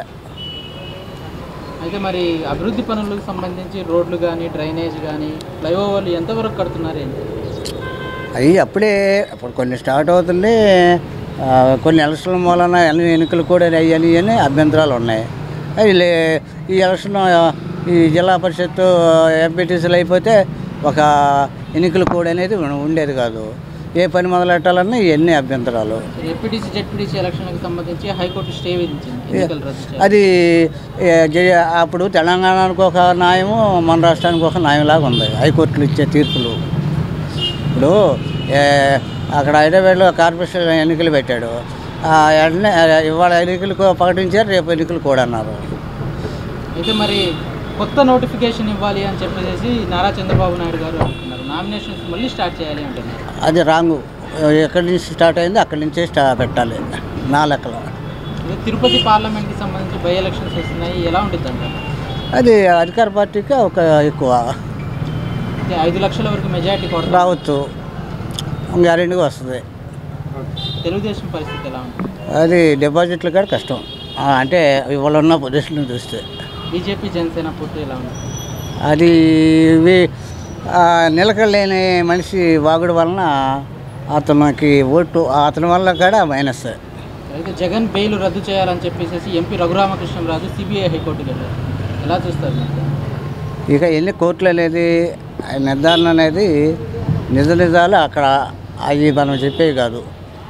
S1: అయితే మరి అభివృద్ధి పనులకు సంబంధించి రోడ్లు కానీ డ్రైనేజ్ కానీ ఫ్లైఓవర్లు ఎంతవరకు కడుతున్నారు ఏంటి
S10: అవి అప్పుడే అప్పుడు కొన్ని స్టార్ట్ అవుతుంది ఆ, కొన్ని ఎలక్షన్ల మూలన అన్ని ఎన్నికలు కూడా అయ్యని అని అభ్యంతరాలు ఉన్నాయి అవి లే- ఈ ఎలక్షన్ ఆ, ఈ జిల్లా పరిషత్తు ఎంపీటీసీలు అయిపోతే ఒక ఎన్నికలు కూడా అనేది ఉండేది కాదు ఏ పని మొదలెట్టాలన్నా ఇవన్నీ అభ్యంతరాలు
S1: ఎంపీటీసీ జెడ్పీటీసీ ఎలక్షన్లకు సంబంధించి హైకోర్టు స్టే విధించింది ఎన్నికలు రద్దు చేయాలి
S10: అది ఏ, జయ- అప్పుడు తెలంగాణకు ఒక న్యాయము మన రాష్ట్రానికి ఒక న్యాయం లాగా ఉంది హైకోర్టులు ఇచ్చే తీర్పులు ఇప్పుడు ఏ, అక్కడ హైదరాబాద్లో కార్పొరేషన్ ఎన్నికలు పెట్టాడు ఆ, వెంటనే ఆ, ఇవాళ ఎన్నికలు కూ- ప్రకటించారు రేపు ఎన్నికలు కూడా అన్నారు
S1: అయితే మరి కొత్త నోటిఫికేషన్ ఇవ్వాలి అని చెప్పేసి నారా చంద్రబాబు నాయుడు గారు అంటున్నారు నామినేషన్స్ మళ్ళీ స్టార్ట్ చేయాలి అంటున్నారు
S10: అది రాంగు ఎక్కడి నుంచి స్టార్ట్ అయింది అక్కడి నుంచే స్టా పెట్టాలి నా లెక్కలో
S1: ఇది తిరుపతి పార్లమెంట్కి సంబంధించి బై ఎలక్షన్స్ వస్తున్నాయి ఎలా ఉంటుంది అంటారు
S10: అది అధికార పార్టీకి ఒక ఎక్కువ
S1: అయితే ఐదు లక్షల వరకు మెజారిటీ కొడతారు
S10: రావచ్చు గ్యారెంటీగా వస్తుంది
S1: తెలుగుదేశం పరిస్థితి ఎలా ఉంటుంది
S10: అది డిపాజిట్లు కూడా కష్టం ఆ, అంటే ఇవాళ ఉన్న పొజిషన్ చూస్తే
S1: బీజేపీ జనసేన పొత్తు ఎలా ఉంది
S10: అది ఇవి ఆ, నిలకడలేని మనిషి వాగుడు వలన అతనికి ఓటు అతని వల్ల కూడా మైనస్
S1: అయితే జగన్ బెయిల్ రద్దు చేయాలని చెప్పేసి ఎంపీ రఘురామకృష్ణరాజు సిబిఐ హైకోర్టుకి వెళ్ళారు ఎలా చూస్తారు మీరు?
S10: ఇక ఎన్ని కోర్టులు అనేది ఆ నిర్ధారణ అనేది నిజ నిజాలు అక్కడ అవి మనం చెప్పేవి కాదు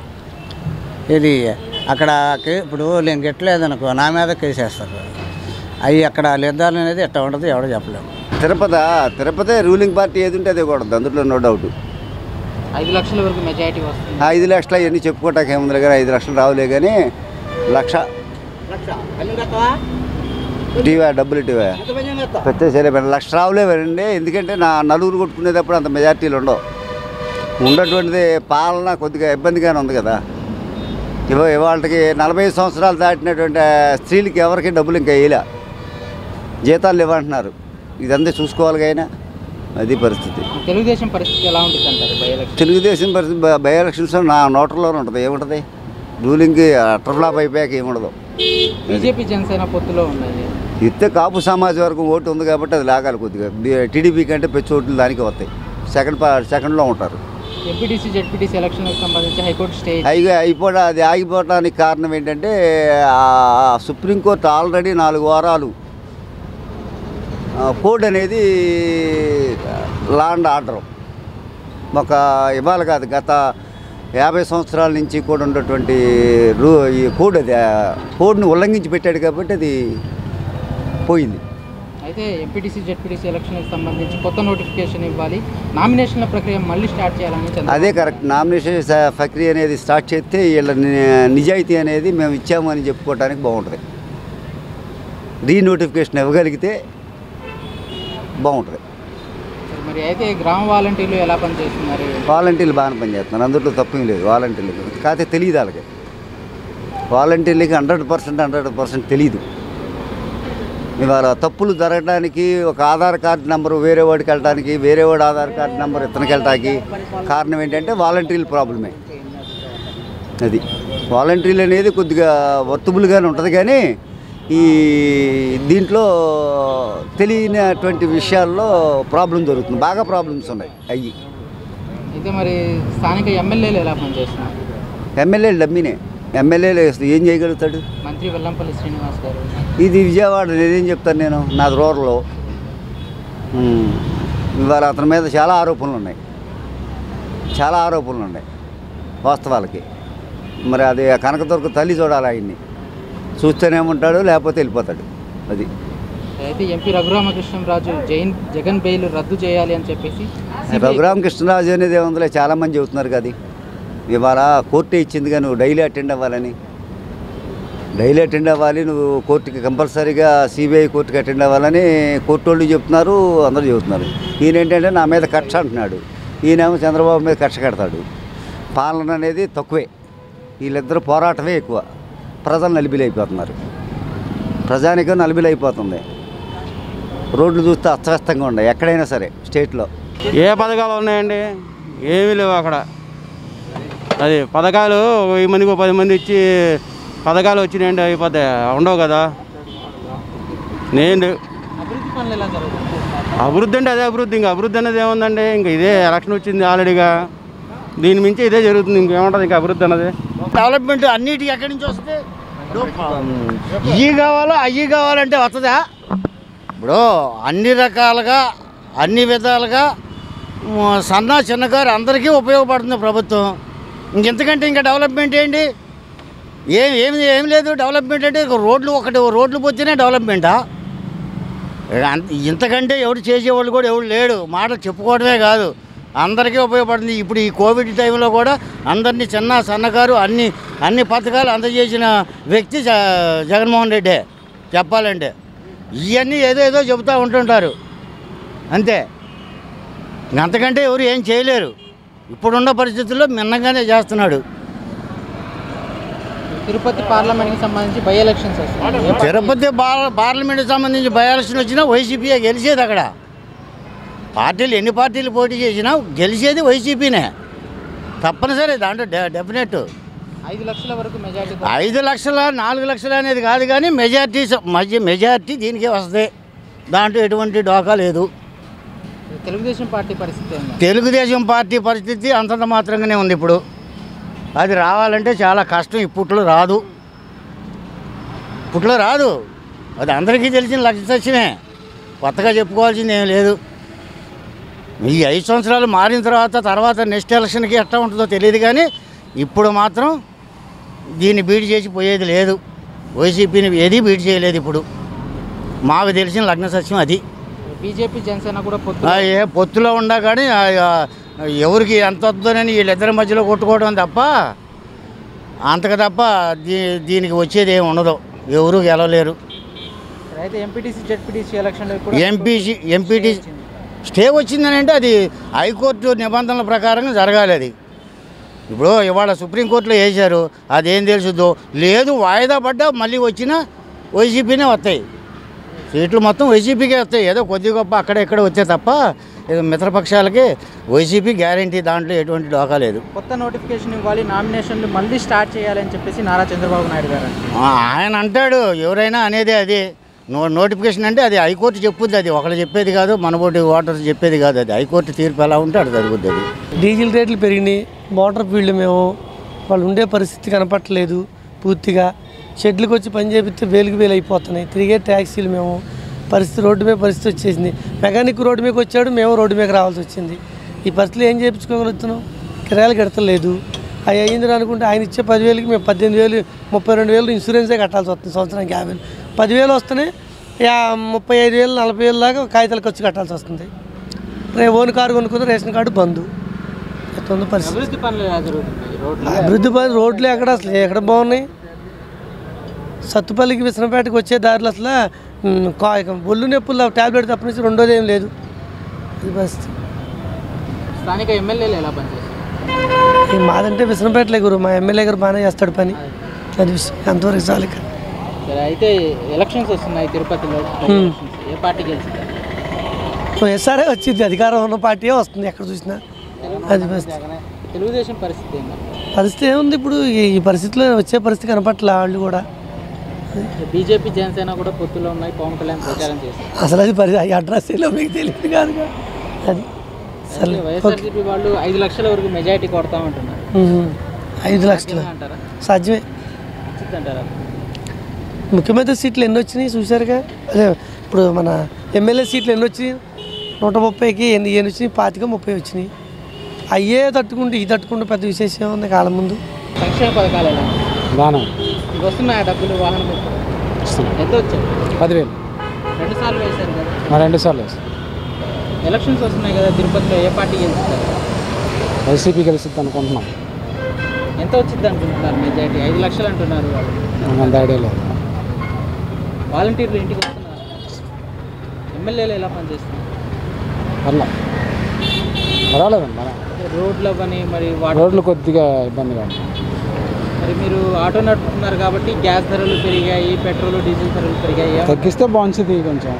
S10: ఇది అక్కడ కే- ఇప్పుడు నేను గెట్టలేదనుకో నా మీద కేసేస్తారు అవి అక్కడ నిర్ధారణ అనేది ఎట్లా ఉండదు ఎవడో చెప్పలేము
S11: తిరుపతి తిరుపతి రూలింగ్ పార్టీ ఏది ఉంటే అదే కూడా అందులో నో డౌట్
S1: ఐదు లక్షల వరకు మెజారిటీ వస్తుంది
S11: ఐదు లక్షలు అవన్నీ చెప్పుకోవటానికి ఏముంది దగ్గర ఐదు లక్షలు రావులే కానీ లక్ష టీవా డబ్బులు టీవా పెద్ద సరే మరి లక్ష రావులే అండి ఎందుకంటే నా నలుగురు కొట్టుకునేటప్పుడు అంత మెజార్టీలు ఉండవు ఉన్నటువంటిది పాలన కొద్దిగా ఇబ్బందిగానే ఉంది కదా ఇవ ఇవాళకి నలభై సంవత్సరాలు దాటినటువంటి స్త్రీలకి ఎవరికి డబ్బులు ఇంకా వేయలే జీతాలు ఇవ్వంటున్నారు ఇదంతా చూసుకోవాలి అయినా అది పరిస్థితి
S1: తెలుగుదేశం పరిస్థితి ఎలా ఉంటుంది అంటారు బై ఎలక్షన్
S11: తెలుగుదేశం పరిస్థితి బ- బై ఎలక్షన్స్ నా నోటర్లోనే ఉంటుంది ఏముంటుంది రూలింగ్ అట్రఫ్లాప్ అయిపోయాక ఏముండదు
S1: బీజేపీ జనసేన పొత్తులో ఉన్నది
S11: ఇస్తే కాపు సమాజం వరకు ఓటు ఉంది కాబట్టి అది లాగాలి కొద్దిగా టీడీపీ కంటే పెద్ద ఓట్లు దానికి వస్తాయి సెకండ్ పా సెకండ్లో ఉంటారు
S1: ఎంపీటీసీ జెడ్పీటీసీ ఎలక్షన్లకు సంబంధించి హైకోర్టు స్టే
S11: అయి అయిపోవడం అది ఆగిపోవడానికి కారణం ఏంటంటే ఆ సుప్రీంకోర్టు ఆల్రెడీ నాలుగు వారాలు ఆ, కోడ్ అనేది లా అండ్ ఆర్డర్ ఒక ఇవాళ కాదు గత యాభై సంవత్సరాల నుంచి కూడా ఉన్నటువంటి రూ ఈ కోడ్ అది ఆ కోడ్ని ఉల్లంఘించి పెట్టాడు కాబట్టి అది పోయింది
S1: అయితే ఎంపీటీసీ జెడ్పీటీసీ ఎలక్షన్లకు సంబంధించి కొత్త నోటిఫికేషన్ ఇవ్వాలి నామినేషన్ల ప్రక్రియ మళ్ళీ స్టార్ట్ చేయాలని చంద్రబాబు
S11: అదే కరెక్ట్ నామినేషన్ స- ప్రక్రియ అనేది స్టార్ట్ చేస్తే వీళ్ళ ని- నిజాయితీ అనేది మేము ఇచ్చామని చెప్పుకోవడానికి బాగుంటుంది రీనోటిఫికేషన్ ఇవ్వగలిగితే బాగుంటుంది
S1: సరే, మరి అయితే గ్రామ వాలంటీర్లు ఎలా పనిచేస్తున్నారు
S11: వాలంటీర్లు బాగానే పనిచేస్తున్నారు అందులో తప్పేం లేదు వాలంటీర్లకి కాకపోతే తెలియదు వాళ్ళకి వాలంటీర్లకి హండ్రెడ్ పర్సెంట్ హండ్రెడ్ పర్సెంట్ తెలియదు ఇవాళ తప్పులు జరగడానికి ఒక ఆధార్ కార్డు నెంబర్ వేరే వాడికి వెళ్ళడానికి వేరే వాడి ఆధార్ కార్డు నెంబర్ ఇతనికి వెళ్ళడానికి కారణం ఏంటంటే వాలంటీర్ల ప్రాబ్లమే అది వాలంటీర్లు అనేది కొద్దిగా వర్తబుల్గానే ఉంటుంది కానీ ఈ దీంట్లో తెలియనటువంటి విషయాల్లో ప్రాబ్లం జరుగుతుంది బాగా ప్రాబ్లమ్స్ ఉన్నాయి అయ్యి
S1: అయితే మరి స్థానిక ఎమ్మెల్యేలు ఎలా పనిచేస్తున్నారు
S11: ఎమ్మెల్యేలు డమ్మినే ఎమ్మెల్యేలు ఏం చేయగలుగుతాడు
S1: మంత్రి వెల్లంపల్లి శ్రీనివాస్ గారు
S11: ఇది విజయవాడ నేనేం చెప్తాను నేను నాది రూరల్లో ఉమ్, ఇవాళ అతని మీద చాలా ఆరోపణలు ఉన్నాయి చాలా ఆరోపణలు ఉన్నాయి వాస్తవాలకి మరి అది ఆ కనకదుర్గ తల్లి చూడాలి ఆయన్ని చూస్తేనేముంటాడు లేకపోతే వెళ్ళిపోతాడు అది
S1: అయితే ఎంపీ రఘురామకృష్ణరాజు జైన్ జగన్ బెయిల్ రద్దు చేయాలి అని చెప్పేసి CBI
S11: రఘురామ కృష్ణరాజు అనేది ఏముందిలే చాలామంది చెబుతున్నారు కదా ఇవాళ కోర్టే ఇచ్చింది కానీ నువ్వు డైలీ అటెండ్ అవ్వాలని డైలీ అటెండ్ అవ్వాలి నువ్వు కోర్టుకి కంపల్సరీగా సిబిఐ కోర్టుకి అటెండ్ అవ్వాలని కోర్టు వాళ్ళు చెప్తున్నారు అందరూ చెబుతున్నారు ఈయన ఏంటంటే నా మీద కక్ష అంటున్నాడు ఈయనేమో చంద్రబాబు మీద కక్ష కడతాడు పాలన అనేది తక్కువే వీళ్ళిద్దరు పోరాటమే ఎక్కువ ప్రజలు నలిబిలైపోతున్నారు ప్రజానికం నలిబిలైపోతుంది రోడ్లు చూస్తే అస్తవ్యస్తంగా ఉన్నాయి ఎక్కడైనా సరే స్టేట్లో
S12: ఏ పథకాలు ఉన్నాయండి ఏమీ లేవు అక్కడ అది పథకాలు ఒక వెయ్యి మందికి ఒక పది మంది ఇచ్చి పథకాలు వచ్చినాయండి అయిపోతే ఉండవు కదా నేను
S1: అభివృద్ధి పనులు ఎలా జరుగుతుంది
S12: అభివృద్ధి అంటే అదే అభివృద్ధి ఇంకా అభివృద్ధి అనేది ఏముందండి ఇంకా ఇదే ఎలక్షన్ వచ్చింది ఆల్రెడీగా దీని మించి ఇదే జరుగుతుంది ఇంకేముంటుంది ఇంకా అభివృద్ధి అన్నది
S13: డెవలప్మెంట్ అన్నిటికీ ఎక్కడి నుంచి వస్తే ఇవి కావాలో అవి కావాలంటే వస్తుందా ఇప్పుడు అన్ని రకాలుగా అన్ని విధాలుగా మ, సన్న చిన్నకారు అందరికీ ఉపయోగపడుతుంది ప్రభుత్వం ఇంకెంతకంటే ఇంకా డెవలప్మెంట్ ఏంటి ఏం ఏమి ఏం లేదు డెవలప్మెంట్ అంటే ఇక రోడ్లు ఒకటి రోడ్లు పోతేనే డెవలప్మెంటా ఇక అంత- ఇంతకంటే ఎవరు చేసేవాళ్ళు కూడా ఎవరు లేడు మాట చెప్పుకోవడమే కాదు అందరికీ ఉపయోగపడుతుంది ఇప్పుడు ఈ కోవిడ్ టైంలో కూడా అందరినీ చిన్న సన్నకారు అన్ని అన్ని పథకాలు అందజేసిన వ్యక్తి జ- జగన్మోహన్ రెడ్డే చెప్పాలంటే ఇవన్నీ ఏదో ఏదో చెబుతూ ఉంటుంటారు అంతే ఇంక అంతకంటే ఎవరు ఏం చేయలేరు ఇప్పుడున్న పరిస్థితుల్లో మిన్నగానే చేస్తున్నాడు
S1: తిరుపతి పార్లమెంట్కి సంబంధించి బై ఎలక్షన్స్ వస్తున్నాయి ఏ పార్టీ-
S13: తిరుపతి పార్ పార్లమెంట్కి సంబంధించి బై ఎలక్షన్ వచ్చినా వైసీపీయే గెలిచేది అక్కడ పార్టీలు ఎన్ని పార్టీలు పోటీ చేసినా గెలిచేది వైసీపీనే తప్పనిసరి దాంట్లో డె- డెఫినెట్
S1: ఐదు లక్షల వరకు మెజార్టీ
S13: ఐదు లక్షల నాలుగు లక్షల అనేది కాదు కానీ మెజార్టీ స- మధ్య మెజార్టీ దీనికే వస్తుంది దాంట్లో ఎటువంటి డోకా లేదు
S1: తెలుగుదేశం పార్టీ పరిస్థితి ఏంది
S13: తెలుగుదేశం పార్టీ పరిస్థితి అంతంత మాత్రంగానే ఉంది ఇప్పుడు అది రావాలంటే చాలా కష్టం ఇప్పట్లో రాదు ఇప్పట్లో రాదు అది అందరికీ తెలిసిన లక్ష్యమే కొత్తగా చెప్పుకోవాల్సింది ఏం లేదు ఈ ఐదు సంవత్సరాలు మారిన తర్వాత తర్వాత నెక్స్ట్ ఎలక్షన్కి ఎట్లా ఉంటుందో తెలియదు కానీ ఇప్పుడు మాత్రం దీన్ని బీట్ చేసి పోయేది లేదు వైసీపీని ఏది బీట్ చేయలేదు ఇప్పుడు మాకు తెలిసిన లగ్న సత్యం అది
S1: బీజేపీ జనసేన కూడా పొత్తు
S13: ఆ, ఏ పొత్తులో ఉండా కానీ ఆ, ఆ, ఎవరికి ఎంత వద్దునని వీళ్ళిద్దరి మధ్యలో కొట్టుకోవడం తప్ప అంతకు తప్ప దీ దీనికి వచ్చేది ఏమి ఉండదు ఎవరు గెలవలేరు
S1: అయితే ఎంపీటీసీ జెడ్పీటీసీ ఎలక్షన్లో కూడా
S13: ఎంపీసీ ఎంపీటీ స్టే వచ్చిందని అంటే అది హైకోర్టు నిబంధనల ప్రకారంగా జరగాలి అది ఇప్పుడు ఇవాళ సుప్రీంకోర్టులో వేశారు అదేం తెలుసుదో లేదు వాయిదా పడ్డా మళ్ళీ వచ్చినా వైసీపీనే వస్తాయి సీట్లు మొత్తం వైసీపీకే వస్తాయి ఏదో కొద్ది గొప్ప అక్కడ ఇక్కడ వచ్చే తప్ప ఇక మిత్రపక్షాలకి వైసీపీ గ్యారంటీ దాంట్లో ఎటువంటి డోకా లేదు
S1: కొత్త నోటిఫికేషన్ ఇవ్వాలి నామినేషన్లు మళ్ళీ స్టార్ట్ చేయాలని చెప్పేసి నారా చంద్రబాబు నాయుడు గారు అంటున్నారు.
S13: ఆ, ఆయన అంటాడు ఎవరైనా అనేదే అది నో నోటిఫికేషన్ అంటే అది హైకోర్టు చెప్పుద్ది అది ఒకళ్ళు చెప్పేది కాదు మనబోటి ఓటర్స్ చెప్పేది కాదు అది హైకోర్టు తీర్పు ఎలా ఉంటే అది జరుగుద్ది అది
S14: డీజిల్ రేట్లు పెరిగినాయి మోటార్ ఫీల్డ్ మేము వాళ్ళు ఉండే పరిస్థితి కనపట్టలేదు పూర్తిగా షెడ్లకు వచ్చి పని చేపిస్తే వేలుకి వేలు అయిపోతున్నాయి తిరిగే ట్యాక్సీలు మేము పరిస్థితి రోడ్డు మీద పరిస్థితి వచ్చేసింది మెకానిక్ రోడ్డు మీదకి వచ్చాడు మేము రోడ్డు మీదకి రావాల్సి వచ్చింది ఈ పరిస్థితులు ఏం చేయించుకోగలుగుతున్నాం కిరాయిలు కడతలేదు అవి అయ్యింది అనుకుంటే ఆయన ఇచ్చే పదివేలకి మేము పద్దెనిమిది వేలు ముప్పై రెండు వేలు ఇన్సూరెన్సే కట్టాల్సి వస్తుంది సంవత్సరానికి యాభై వేలు పదివేలు వస్తేనే యా ముప్పై ఐదు వేలు నలభై వేలు దాకా కాగితాలు ఖర్చు కట్టాల్సి వస్తుంది రేపు ఓన్ కారు కొనుక్కున్న రేషన్ కార్డు బంద్ ఎట్లా ఉంది పరిస్థితి
S1: అభివృద్ధి పనులు ఎలా జరుగుతున్నాయి రోడ్లు
S14: అభివృద్ధి పని రోడ్లు ఎక్కడ అసలు ఎక్కడ బాగున్నాయి సత్తుపల్లికి విసనపేటకి వచ్చే దారిలో అసలు ఉమ్, కా- ఇక ఒళ్ళు నొప్పులు టాబ్లెట్ తప్ప నుంచి రెండోది ఏం లేదు ఇది పరిస్థితి
S1: స్థానిక ఎమ్మెల్యేలు ఎలా పనిచేస్తారు
S14: ఈ మాదంటే విసనపేటలే గురు మా ఎమ్మెల్యే గారు బాగానే చేస్తాడు పని అది విషయం అంతవరకు చాలు ఇక
S1: సరే అయితే ఎలక్షన్స్ వస్తున్నాయి తిరుపతిలో
S14: Hmm.
S1: ఏ పార్టీ గెలిచింది
S14: ఎస్ఆర్ఏ వచ్చింది అధికారం ఉన్న పార్టీయే వస్తుంది ఎక్కడ చూసినా అది పరిస్థితి
S1: తెలుగుదేశం పరిస్థితి ఏంటంటే
S14: పరిస్థితి ఏముంది ఇప్పుడు ఈ- ఈ పరిస్థితిలో వచ్చే పరిస్థితి కనపట్ల వాళ్ళు కూడా
S1: బీజేపీ జనసేన కూడా పొత్తులో ఉన్నాయి పవన్ కళ్యాణ్ ప్రచారం చేస్తారు
S14: అసలు అది పరి ఈ అడ్రస్ ఏలో మీకు తెలియదు కాదుగా అది సరే ఓకే
S1: వైఎస్ఆర్సీపీ వాళ్ళు ఐదు లక్షల వరకు మెజారిటీ కొడతామంటున్నారు
S14: ఉహు. ఐదు లక్షలు
S1: అంటారా
S14: సాధ్యమే
S1: అంటారా
S14: ముఖ్యమంత్రి సీట్లు ఎన్ని వచ్చినాయి చూశారుగా అదే ఇప్పుడు మన ఎమ్మెల్యే సీట్లు ఎన్ని వచ్చినాయి నూట ముప్పైకి ఎన్ని ఎన్ని వచ్చినాయి పాతిక ముప్పై వచ్చినాయి అయ్యే తట్టుకుంటే ఈ తట్టుకుంటే పెద్ద విశేషం ఉంది కాలం ముందు
S1: సంక్షేమ పథకాలు ఎలా ఉన్నాయి?
S15: బాగానే
S1: మీకు వస్తున్నాయా డబ్బులు వాహనం మీద? ఎంత వచ్చాయి
S15: పదివేలు
S1: రెండు సార్లు వేశారు కదా
S15: మా రెండు సార్లు వేస్తాం
S1: ఎలక్షన్స్ వస్తున్నాయి కదా తిరుపతిలో ఏ పార్టీ గెలుస్తారు
S15: వైసీపీ గెలుస్తుంది అనుకుంటున్నాం
S1: ఎంత వచ్చింది అనుకుంటున్నారు మెజారిటీ ఐదు లక్షలు అంటున్నారు వాళ్ళు
S15: మనకు అంత ఐడియా లేదు
S1: వాలంటీర్లు ఇంటికి వస్తున్నారు ఎమ్మెల్యేలు ఎలా పనిచేస్తున్నారు
S15: పర్లా పర్వాలేదండి మన
S1: రోడ్లు అని మరి వాటర్
S15: రోడ్లు కొద్దిగా ఇబ్బందిగా ఉంది
S1: మరి మీరు ఆటో నడుపుతున్నారు కాబట్టి గ్యాస్ ధరలు పెరిగాయి పెట్రోల్ డీజిల్ ధరలు పెరిగాయి
S15: తగ్గిస్తే బాగుంటుంది కొంచెం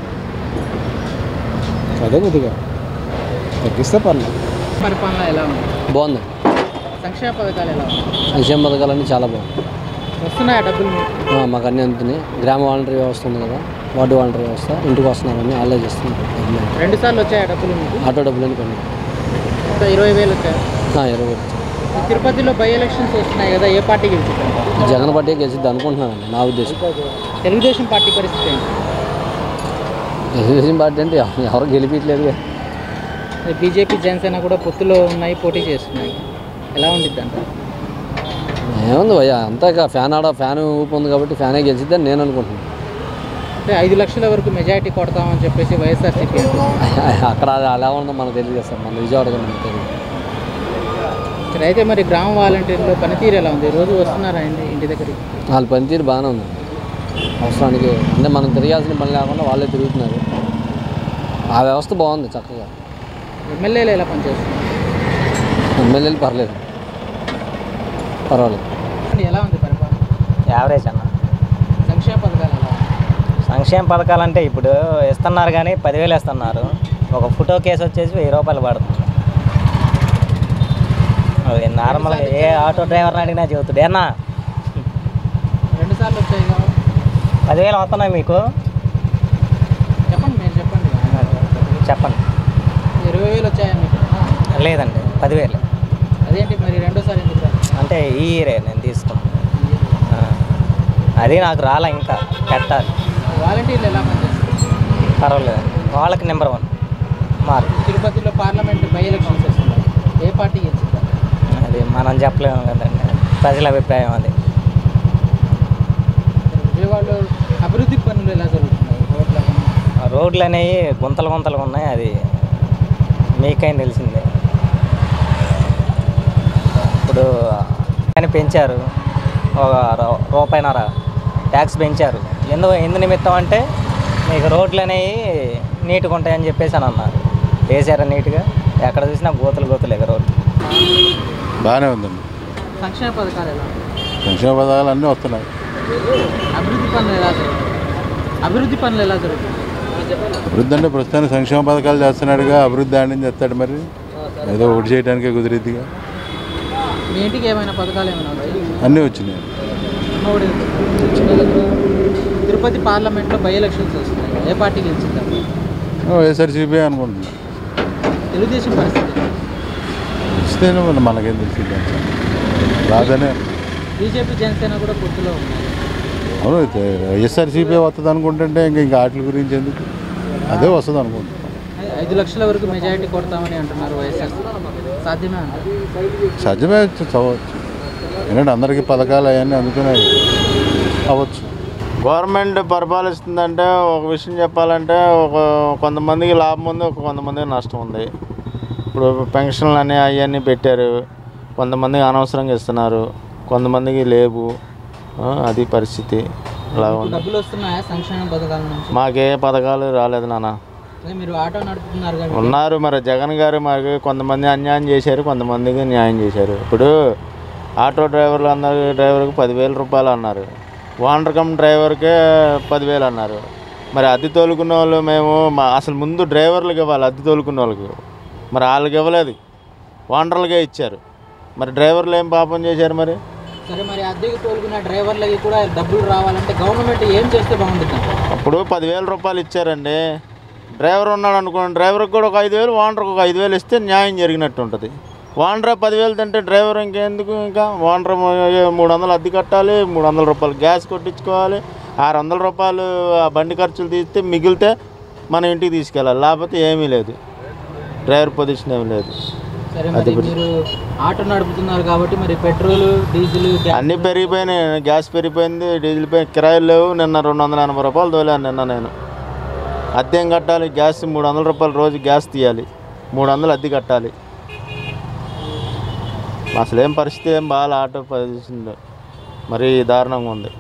S15: అదే కొద్దిగా తగ్గిస్తే పర్లేదు
S1: పరిపాలన ఎలా ఉంది
S16: బాగుంది
S1: సంక్షేమ పథకాలు ఎలా ఉన్నాయి
S16: సంక్షేమ పథకాలన్నీ చాలా బాగుంది
S1: వస్తున్నాయా డబ్బులు మీకు?
S16: ఆ, మాకు అన్నీ అందుతున్నాయి గ్రామ వాలంటరీ వ్యవస్థ ఉంది కదా వార్డు వాలంటరీ వ్యవస్థ ఇంటికి వస్తున్నారని వాళ్ళే చేస్తున్నారు
S1: రెండు సార్లు వచ్చాయా డబ్బులు మీకు
S16: ఆటో డబ్బులని కొన్ని
S1: ఇంకా ఇరవై వేలు వచ్చాయి
S16: ఆ, ఇరవై ఒకటి.
S1: తిరుపతిలో బై ఎలక్షన్స్ వస్తున్నాయి కదా ఏ పార్టీ గెలుచుకుంటారు
S16: జగన్ పార్టీ గెలిచిద్ది అనుకుంటున్నానండి నా ఉద్దేశం
S1: తెలుగుదేశం పార్టీ పరిస్థితి ఏంటి
S16: తెలుగుదేశం పార్టీ అంటే ఎవ- ఎవరు గెలిపించలేదు
S1: బీజేపీ జనసేన కూడా పొత్తులో ఉన్నాయి పోటీ చేస్తున్నాయి ఎలా ఉండిద్ది అంటారు
S16: ఏముంది భయ్య అంతా ఇక ఫ్యాన్ ఆడ ఫ్యాన్ ఊపు ఉంది కాబట్టి ఫ్యానే గెలిచిద్ది అని నేను అనుకుంటున్నాను
S1: అంటే ఐదు లక్షల వరకు మెజారిటీ కొడతామని చెప్పేసి వైఎస్ఆర్సీపీ
S16: అక్కడ అది అలా ఉందో మనకు తెలియదు సార్ మన విజయవాడ కదా మనకు తెలియదు
S1: ఇక్కడ అయితే మరి గ్రామ వాలంటీర్లో పనితీరు ఎలా ఉంది రోజు వస్తున్నారా అండి ఇంటి దగ్గరికి
S16: వాళ్ళ పనితీరు బాగానే ఉంది అవసరానికి అంటే మనం తిరగాల్సిన పని లేకుండా వాళ్ళే తిరుగుతున్నారు ఆ వ్యవస్థ బాగుంది చక్కగా
S1: ఎమ్మెల్యేలు ఎలా పనిచేస్తున్నారు
S16: ఎమ్మెల్యేలు పర్లేదు పర్వాలేదు
S1: ఎలా ఉంది పరిపాలన
S17: యావరేజ్ అన్న
S1: సంక్షేమ పథకాలు ఎలా ఉన్నాయి?
S17: సంక్షేమ పథకాలు అంటే ఇప్పుడు ఇస్తున్నారు కానీ పదివేలు ఇస్తున్నారు ఒక ఫోటో కేసు వచ్చేసి వెయ్యి రూపాయలు పడుతుంది అది నార్మల్గా ఏ ఆటో డ్రైవర్ని అడిగినా చెబుతాడు ఏనా
S1: రెండు సార్లు వచ్చాయి కదా
S17: పదివేలు వస్తున్నాయి మీకు
S1: చెప్పండి మీరు చెప్పండి
S17: చెప్పండి
S1: ఇరవై వేలు వచ్చాయా మీకు
S17: లేదండి పదివేలు
S1: అదేంటి మరి రెండోసారి ఎందుకు రాలేదు?
S17: అంటే ఈ ఇయరే నేను తీసుకున్నాను ఆ. అది నాకు రాలే ఇంకా పెట్టాలి
S1: వాలంటీర్లు ఎలా పనిచేస్తారు
S17: పర్వాలేదండి వాళ్ళకి నెంబర్ వన్ మార్క్
S1: తిరుపతిలో పార్లమెంట్ బై ఎలక్షన్స్ వస్తున్నాయి ఏ పార్టీ గెలుచుకుంటారు
S17: అది మనం చెప్పలేము కదండి ప్రజల అభిప్రాయం అది
S1: విజయవాడలో అభివృద్ధి పనులు ఎలా జరుగుతున్నాయి రోడ్ల పనులు
S17: ఆ రోడ్లు అనేవి గుంతలు గుంతలు ఉన్నాయి అది మీకైనా తెలిసిందే ఇప్పుడు అని పెంచారు ఒక రూ- రూపాయిన్నర ట్యాక్స్ పెంచారు ఎందు ఎందు నిమిత్తం అంటే మీకు రోడ్లు అనేవి నీట్గా ఉంటాయని చెప్పేసి అని అన్నారు వేసారా నీట్గా ఎక్కడ చూసినా గోతులు గోతులు ఎగ రోడ్లు
S6: బాగానే ఉందండి
S1: సంక్షేమ పథకాలు ఎలా ఉన్నాయి?
S6: సంక్షేమ పథకాలు అన్నీ వస్తున్నాయి
S1: అభివృద్ధి పనులు ఎలా జరుగుతాయి అభివృద్ధి పనులు ఎలా జరుగుతాయి
S6: అభివృద్ధి అంటే ప్రస్తుతానికి సంక్షేమ పథకాలు చేస్తున్నాడుగా అభివృద్ధి ఆడిని చేస్తాడు మరి ఏదో ఒకటి చేయడానికే కుదిరిద్దిగా
S1: మీ ఇంటికి ఏమైనా పథకాలు ఏమైనా ఉన్నాయి
S6: అన్నీ వచ్చినాయి
S1: అమ్మఒడి తిరుపతి తిరుపతి పార్లమెంట్లో బై ఎలక్షన్స్ వస్తున్నాయి ఏ పార్టీ గెలిచిద్దాం
S18: వైఎస్ఆర్సీపీ అనుకుంటున్నా
S1: తెలుగుదేశం పరిస్థితి
S18: ఇస్తేనే మరి మనకేం తెలిసింది రాదనే
S1: బీజేపీ జనసేన కూడా పొత్తులో ఉన్నాయి
S18: అవును అయితే వైఎస్ఆర్సీపీ వస్తుంది అనుకుంటుంటే ఇంకా ఇంకా వాటి గురించి ఎందుకు అదే వస్తుంది అనుకుంటున్నా
S1: ఐ- ఐదు లక్షల వరకు మెజారిటీ కొడతామని అంటున్నారు వైఎస్ఆర్ సాధ్యమే అంటారు
S18: సాధ్యమే చదవచ్చు ఎందుకంటే అందరికీ పథకాలు అవన్నీ అందుకున్నాయి అవ్వచ్చు
S19: గవర్నమెంట్ పరిపాలిస్తుందంటే ఒక విషయం చెప్పాలంటే ఒక కొంతమందికి లాభం ఉంది ఒక కొంతమందికి నష్టం ఉంది ఇప్పుడు పెన్షన్లు అని అవన్నీ పెట్టారు కొంతమందికి అనవసరంగా ఇస్తున్నారు కొంతమందికి లేవు ఆ, అది పరిస్థితి అలా
S1: మీకు
S19: ఉంది
S1: డబ్బులు వస్తున్నాయా సంక్షేమ పథకాల నుంచి
S19: మాకే పథకాలు రాలేదు నాన్న
S1: అదే మీరు ఆటో నడుపుతున్నారు కదా
S19: ఉన్నారు మరి జగన్ గారు మాకు కొంతమంది అన్యాయం చేశారు కొంతమందికి న్యాయం చేశారు ఇప్పుడు ఆటో డ్రైవర్లు అందరు డ్రైవర్కి పదివేల రూపాయలు అన్నారు ఓనర్ కమ్ డ్రైవర్కే పదివేలు అన్నారు మరి అద్దె తోలుకున్న వాళ్ళు మేము మా అసలు ముందు డ్రైవర్లకు ఇవ్వాలి అద్దె తోలుకున్న వాళ్ళకి మరి వాళ్ళకి ఇవ్వలేదు ఓనర్లకే ఇచ్చారు మరి డ్రైవర్లు ఏం పాపం చేశారు మరి
S1: సరే మరి అద్దెకి తోలుకున్న డ్రైవర్లకి కూడా డబ్బులు రావాలంటే గవర్నమెంట్ ఏం చేస్తే బాగుంటుంది
S19: అప్పుడు పదివేల రూపాయలు ఇచ్చారండి డ్రైవర్ ఉన్నాడు అనుకోండి డ్రైవర్కి కూడా ఒక ఐదు వేలు ఓనర్కి ఒక ఐదు వేలు ఇస్తే న్యాయం జరిగినట్టు ఉంటుంది ఓనర్ పదివేలు తింటే డ్రైవర్ ఇంకెందుకు ఇంకా ఓనర్ మూడు వందలు అద్దె కట్టాలి మూడు వందల రూపాయలు గ్యాస్ కొట్టించుకోవాలి ఆరు వందల రూపాయలు ఆ బండి ఖర్చులు తీస్తే మిగిలితే మన ఇంటికి తీసుకెళ్ళాలి లేకపోతే ఏమీ లేదు డ్రైవర్ పొజిషన్ ఏమీ లేదు
S1: సరే
S19: అది
S1: మరి మీరు ఆటో నడుపుతున్నారు కాబట్టి మరి పెట్రోల్ డీజిల్ గ్యాస్
S19: అన్నీ పెరిగిపోయినాయి గ్యాస్ పెరిగిపోయింది డీజిల్ పై కిరాయిలు లేవు నిన్న రెండు వందల ఎనభై రూపాయలు తోలాను నిన్న నేను అద్దె ఏం కట్టాలి గ్యాస్ మూడు వందల రూపాయలు రోజు గ్యాస్ తీయాలి మూడు వందలు అద్దె కట్టాలి అసలు ఏం పరిస్థితి ఏం బాగా ఆటో పొజిషన్ మరీ దారుణంగా ఉంది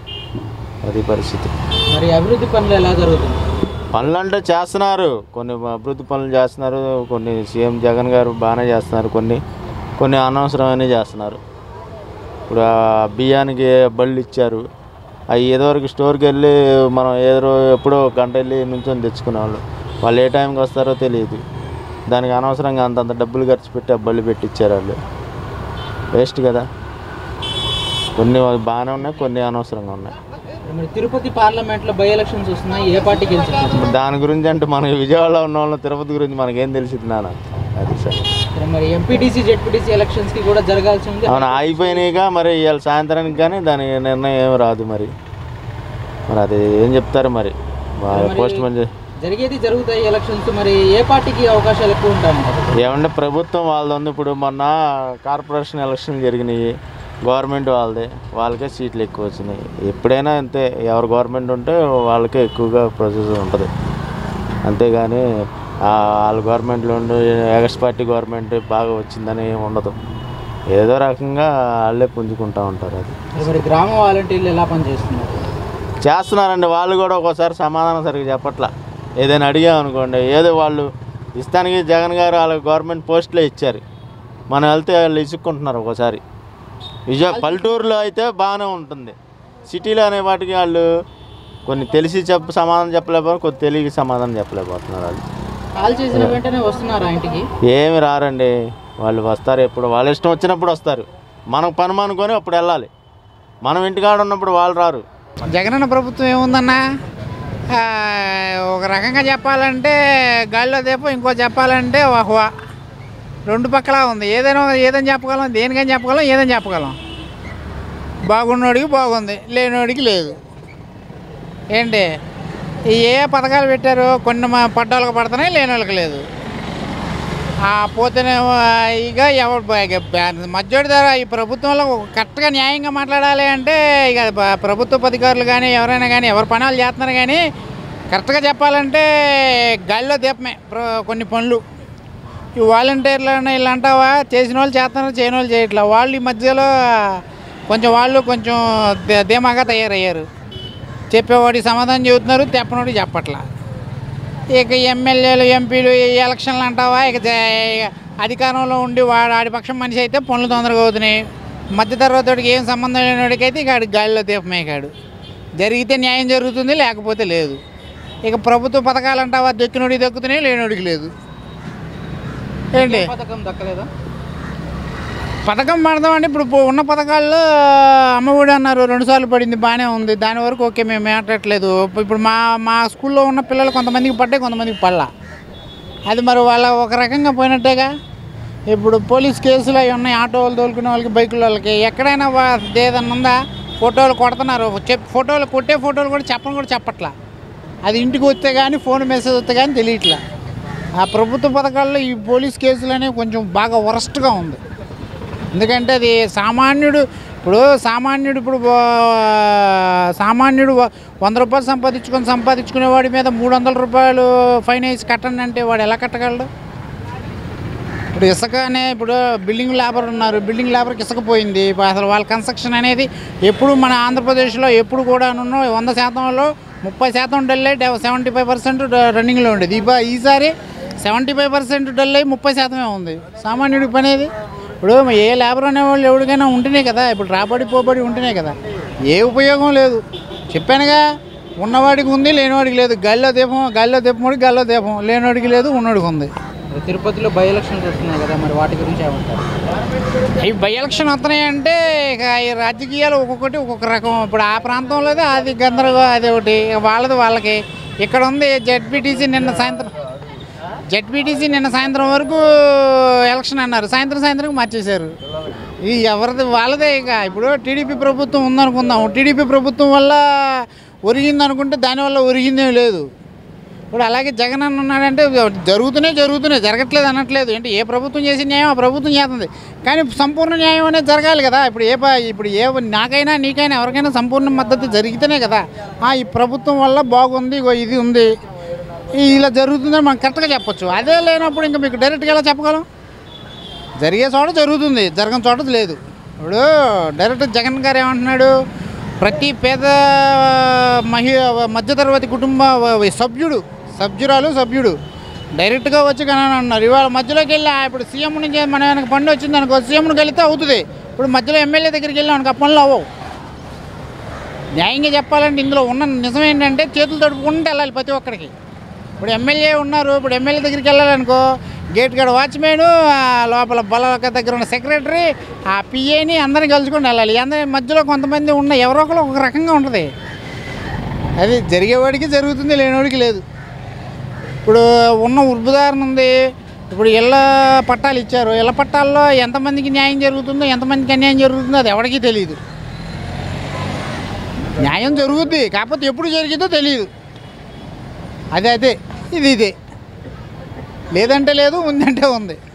S19: అది పరిస్థితి
S1: మరి అభివృద్ధి పనులు ఎలా జరుగుతుంది
S19: పనులు అంటే చేస్తున్నారు కొన్ని అభివృద్ధి పనులు చేస్తున్నారు కొన్ని సీఎం జగన్ గారు బాగానే చేస్తున్నారు కొన్ని కొన్ని అనవసరమైన చేస్తున్నారు ఇప్పుడు ఆ బియ్యానికి బళ్ళు ఇచ్చారు అవి ఏదోవరకు స్టోర్కి వెళ్ళి మనం ఏదో ఎప్పుడో ఒక గంట వెళ్ళి నుంచొని తెచ్చుకునేవాళ్ళు వాళ్ళు ఏ టైంకి వస్తారో తెలియదు దానికి అనవసరంగా అంతంత డబ్బులు ఖర్చు పెట్టి ఆ బళ్ళు పెట్టి ఇచ్చారు వాళ్ళు వేస్ట్ కదా కొన్ని బాగానే ఉన్నాయి కొన్ని అనవసరంగా ఉన్నాయి
S1: మరి తిరుపతి పార్లమెంట్లో బై ఎలక్షన్స్ వస్తున్నాయి ఏ పార్టీ గెలిచింది
S19: దాని గురించి అంటే మనకి విజయవాడలో ఉన్న వాళ్ళం తిరుపతి గురించి మనకేం తెలిసింది నాన్న అది సార్
S1: సరే మరి ఎంపీటీసీ జెడ్పీటీసీ ఎలక్షన్స్కి కూడా జరగాల్సి ఉంది
S19: అవును అయిపోయినాయిగా మరి ఇవాళ సాయంత్రానికి కానీ దాని నిర్ణయం ఏం రాదు మరి మరి అది ఏం చెప్తారు మరి
S1: మరి
S19: పోస్ట్ మ్యాన్
S1: జరిగేది జరుగుతాయి ఎలక్షన్స్ మరి ఏ పార్టీకి అవకాశాలు ఎక్కువ ఉంటాయంటారు
S19: ఏమంటే ప్రభుత్వం వాళ్ళది ఉంది ఇప్పుడు మొన్న కార్పొరేషన్ ఎలక్షన్ జరిగినాయి గవర్నమెంట్ వాళ్ళది వాళ్ళకే సీట్లు ఎక్కువ వచ్చినాయి ఎప్పుడైనా అంతే ఎవరు గవర్నమెంట్ ఉంటే వాళ్ళకే ఎక్కువగా ప్రొసెస్ ఉంటుంది అంతేగాని ఆ, వాళ్ళ గవర్నమెంట్లో ఉండి ఎగస్ పార్టీ గవర్నమెంట్ బాగా వచ్చిందని ఏమి ఉండదు ఏదో రకంగా వాళ్ళే పుంజుకుంటూ ఉంటారు అది
S1: మరి గ్రామ వాలంటీర్లు ఎలా పనిచేస్తున్నారు
S19: చేస్తున్నారండి వాళ్ళు కూడా ఒక్కోసారి సమాధానం సరిగ్గా చెప్పట్లా ఏదైనా అడిగామనుకోండి ఏదో వాళ్ళు ఇస్తానికి జగన్ గారు వాళ్ళ గవర్నమెంట్ పోస్టులే ఇచ్చారు మనం వెళ్తే వాళ్ళు ఇసుక్కుంటున్నారు ఒక్కోసారి విజయ పల్లెటూరులో అయితే బాగానే ఉంటుంది సిటీలో అనే వాటికి వాళ్ళు కొన్ని తెలిసి చెప్ప సమాధానం చెప్పలేకపోతే కొన్ని తెలియక సమాధానం చెప్పలేకపోతున్నారు వాళ్ళు
S1: కాల్ చేసిన వెంటనే వస్తున్నారు ఆ ఇంటికి
S19: ఏమి రారండి వాళ్ళు వస్తారు ఎప్పుడు వాళ్ళ ఇష్టం వచ్చినప్పుడు వస్తారు మనం పని అనుకొని అప్పుడు వెళ్ళాలి మనం ఇంటికాడ ఉన్నప్పుడు వాళ్ళు రారు
S20: జగనన్న ప్రభుత్వం ఏముందన్నా ఆ, ఒక రకంగా చెప్పాలంటే గాలిలో దీపం ఇంకో చెప్పాలంటే వాహ్వా రెండు పక్కలా ఉంది ఏదైనా ఏదని చెప్పగలం దేనికని చెప్పగలం ఏదని చెప్పగలం బాగున్నోడికి బాగుంది లేనివాడికి లేదు ఏంటి ఈ ఏ పథకాలు పెట్టారు కొన్ని మా పడ్డోళ్ళకి పడుతున్నాయి లేని వాళ్ళకి లేదు ఆ పోతేనేమో ఇక ఎవరు మధ్యోడి ధర ఈ ప్రభుత్వంలో కరెక్ట్గా న్యాయంగా మాట్లాడాలి అంటే ఇక ప- ప్రభుత్వ అధికారులు కానీ ఎవరైనా కానీ ఎవరు పనులు చేస్తున్నారు కానీ కరెక్ట్గా చెప్పాలంటే గాలిలో దీపమే ప్ర- కొన్ని పనులు ఈ వాలంటీర్లు ఇలా అంటావా చేసిన వాళ్ళు చేస్తున్నారు చేయని వాళ్ళు చేయట్లా వాళ్ళు ఈ మధ్యలో కొంచెం వాళ్ళు కొంచెం ధీ- ధీమాగా తయారయ్యారు చెప్పేవాడికి సమాధానం చెబుతున్నారు తెప్పనోడికి చెప్పట్లా ఇక ఎమ్మెల్యేలు ఎంపీలు ఈ ఎలక్షన్లు అంటావా ఇక జ- ఇక అధికారంలో ఉండి వాడు ఆడి పక్షం మనిషి అయితే పనులు తొందరగా అవుతున్నాయి మధ్యతరగతికి ఏం సంబంధం లేనివాడికైతే ఇక ఆడి గాలిలో దీపమేకాడు జరిగితే న్యాయం జరుగుతుంది లేకపోతే లేదు ఇక ప్రభుత్వ పథకాలు అంటావా దొక్కినోడికి దక్కుతున్నాయి లేనోడికి లేదు ఏంటి
S1: పథకం దక్కలేదా
S20: పథకం పడదామంటే ఇప్పుడు పో- ఉన్న పథకాల్లో అమ్మఒడి అన్నారు రెండుసార్లు పడింది బాగానే ఉంది దాని వరకు ఓకే మేము మాట్లాడట్లేదు ఇప్పుడు మా మా స్కూల్లో ఉన్న పిల్లలు కొంతమందికి పడ్డాయి కొంతమందికి పడలా అది మరి వాళ్ళ ఒక రకంగా పోయినట్టేగా ఇప్పుడు పోలీస్ కేసులు అవి ఉన్నాయి ఆటో వాళ్ళు తోలుకునే వాళ్ళకి బైకుల వాళ్ళకి ఎక్కడైనా వా- ఏదన్నా ఉందా ఫోటోలు కొడుతున్నారు చెప్ ఫోటోలు కొట్టే ఫోటోలు కూడా చెప్పని కూడా చెప్పట్లా అది ఇంటికి వస్తే కానీ ఫోన్ మెసేజ్ వస్తే కానీ తెలియట్లా ఆ ప్రభుత్వ పథకాల్లో ఈ పోలీస్ కేసులు అనేవి కొంచెం బాగా వరస్ట్గా ఉంది ఎందుకంటే అది సామాన్యుడు ఇప్పుడు సామాన్యుడు ఇప్పుడు ఆ, సామాన్యుడు వ- వంద రూపాయలు సంపాదించుకొని సంపాదించుకునే వాడి మీద మూడు వందల రూపాయలు ఫైన్ వేసి కట్టండి అంటే వాడు ఎలా కట్టగలడు ఇప్పుడు ఇసుక అనే ఇప్పుడు బిల్డింగ్ లేబర్ ఉన్నారు బిల్డింగ్ లేబర్కి ఇసుక పోయింది ఇప్పుడు అసలు వాళ్ళ కన్స్ట్రక్షన్ అనేది ఎప్పుడు మన ఆంధ్రప్రదేశ్లో ఎప్పుడు కూడా వంద శాతంలో ముప్పై శాతం డల్ అయ్యి సెవెంటీ ఫైవ్ పర్సెంట్ రన్నింగ్లో ఉండేది ఈ బా- ఈసారి సెవెంటీ ఫైవ్ పర్సెంట్ డల్ అయ్యి ముప్పై శాతమే ఉంది సామాన్యుడి పని ఏది ఇప్పుడు ఏ లేబర్ అనేవాళ్ళు ఎవరికైనా ఉంటేనే కదా ఇప్పుడు రాబడి పోబడి ఉంటేనే కదా ఏ ఉపయోగం లేదు చెప్పానుగా ఉన్నవాడికి ఉంది లేనివాడికి లేదు గాల్లో దీపం గాల్లో దీపం గాల్లో దీపం లేనివాడికి లేదు ఉన్నవాడికి ఉంది
S1: తిరుపతిలో బై ఎలక్షన్స్ వస్తున్నాయి కదా మరి వాటి గురించి ఏమంటారు
S20: అవి బై ఎలక్షన్ వస్తున్నాయి అంటే ఇక ఈ రాజకీయాలు ఒక్కొక్కటి ఒక్కొక్క రకం ఇప్పుడు ఆ ప్రాంతంలోదే అది గందరగో అది ఒకటి ఇక వాళ్ళది వాళ్ళకి ఇక్కడ ఉంది జెడ్పీటీసీ నిన్న సాయంత్రం జెడ్పీటీసీ నిన్న సాయంత్రం వరకు ఎలక్షన్ అన్నారు సాయంత్రం సాయంత్రం మార్చేశారు ఈ ఎవరిది వాళ్ళదే ఇక ఇప్పుడు టీడీపీ ప్రభుత్వం ఉందనుకుందాం టీడీపీ ప్రభుత్వం వల్ల ఒరిగింది అనుకుంటే దానివల్ల ఒరిగిందేం లేదు ఇప్పుడు అలాగే జగన్ అన్న ఉన్నాడంటే జరుగుతూనే జరుగుతూనే జరగట్లేదు అనట్లేదు అంటే ఏ ప్రభుత్వం చేసిన న్యాయం ఆ ప్రభుత్వం చేస్తుంది కానీ సంపూర్ణ న్యాయం అనేది జరగాలి కదా ఇప్పుడు ఏ ప- ఇప్పుడు ఏ నాకైనా నీకైనా ఎవరికైనా సంపూర్ణ మద్దతు జరిగితేనే కదా ఆ, ఈ ప్రభుత్వం వల్ల బాగుంది ఇగో ఇది ఉంది ఈ ఇలా జరుగుతుందని మనం కరెక్ట్గా చెప్పొచ్చు అదే లేనప్పుడు ఇంకా మీకు డైరెక్ట్గా ఎలా చెప్పగలం జరిగే చోట జరుగుతుంది జరగని చోట లేదు ఇప్పుడు డైరెక్ట్ జగన్ గారు ఏమంటున్నాడు ప్రతి పేద మహి మధ్యతరగతి కుటుంబ సభ్యుడు సభ్యురాలు సభ్యుడు డైరెక్ట్గా వచ్చి కానీ అన్నారు ఇవాళ మధ్యలోకి వెళ్ళి ఆ ఇప్పుడు సీఎం నుంచి మన వెనక పండు వచ్చింది అనుకో సీఎంకి వెళితే అవుతుంది ఇప్పుడు మధ్యలో ఎమ్మెల్యే దగ్గరికి వెళ్ళాం అనుకో ఆ పనులు అవ్వవు న్యాయంగా చెప్పాలంటే ఇందులో ఉన్న నిజం ఏంటంటే చేతులు తడుపుకుంటూ వెళ్ళాలి ప్రతి ఒక్కరికి ఇప్పుడు ఎమ్మెల్యే ఉన్నారు ఇప్పుడు ఎమ్మెల్యే దగ్గరికి వెళ్ళాలనుకో గేట్ కాడ వాచ్మెన్ లోపల బలక దగ్గర ఉన్న సెక్రటరీ ఆ పిఏని అందరిని కలుసుకొని వెళ్ళాలి అందరి మధ్యలో కొంతమంది ఉన్న ఎవరో ఒకరు ఒక రకంగా ఉంటుంది అది జరిగేవాడికి జరుగుతుంది లేనివాడికి లేదు ఇప్పుడు ఉన్న ఉదాహరణ ఉంది ఇప్పుడు ఇళ్ళ పట్టాలు ఇచ్చారు ఇళ్ళ పట్టాల్లో ఎంతమందికి న్యాయం జరుగుతుందో ఎంతమందికి అన్యాయం జరుగుతుందో అది ఎవరికీ తెలియదు న్యాయం జరుగుద్ది కాకపోతే ఎప్పుడు జరిగిందో తెలియదు అదే అదే ఇది ఇదే లేదంటే లేదు ఉందంటే ఉంది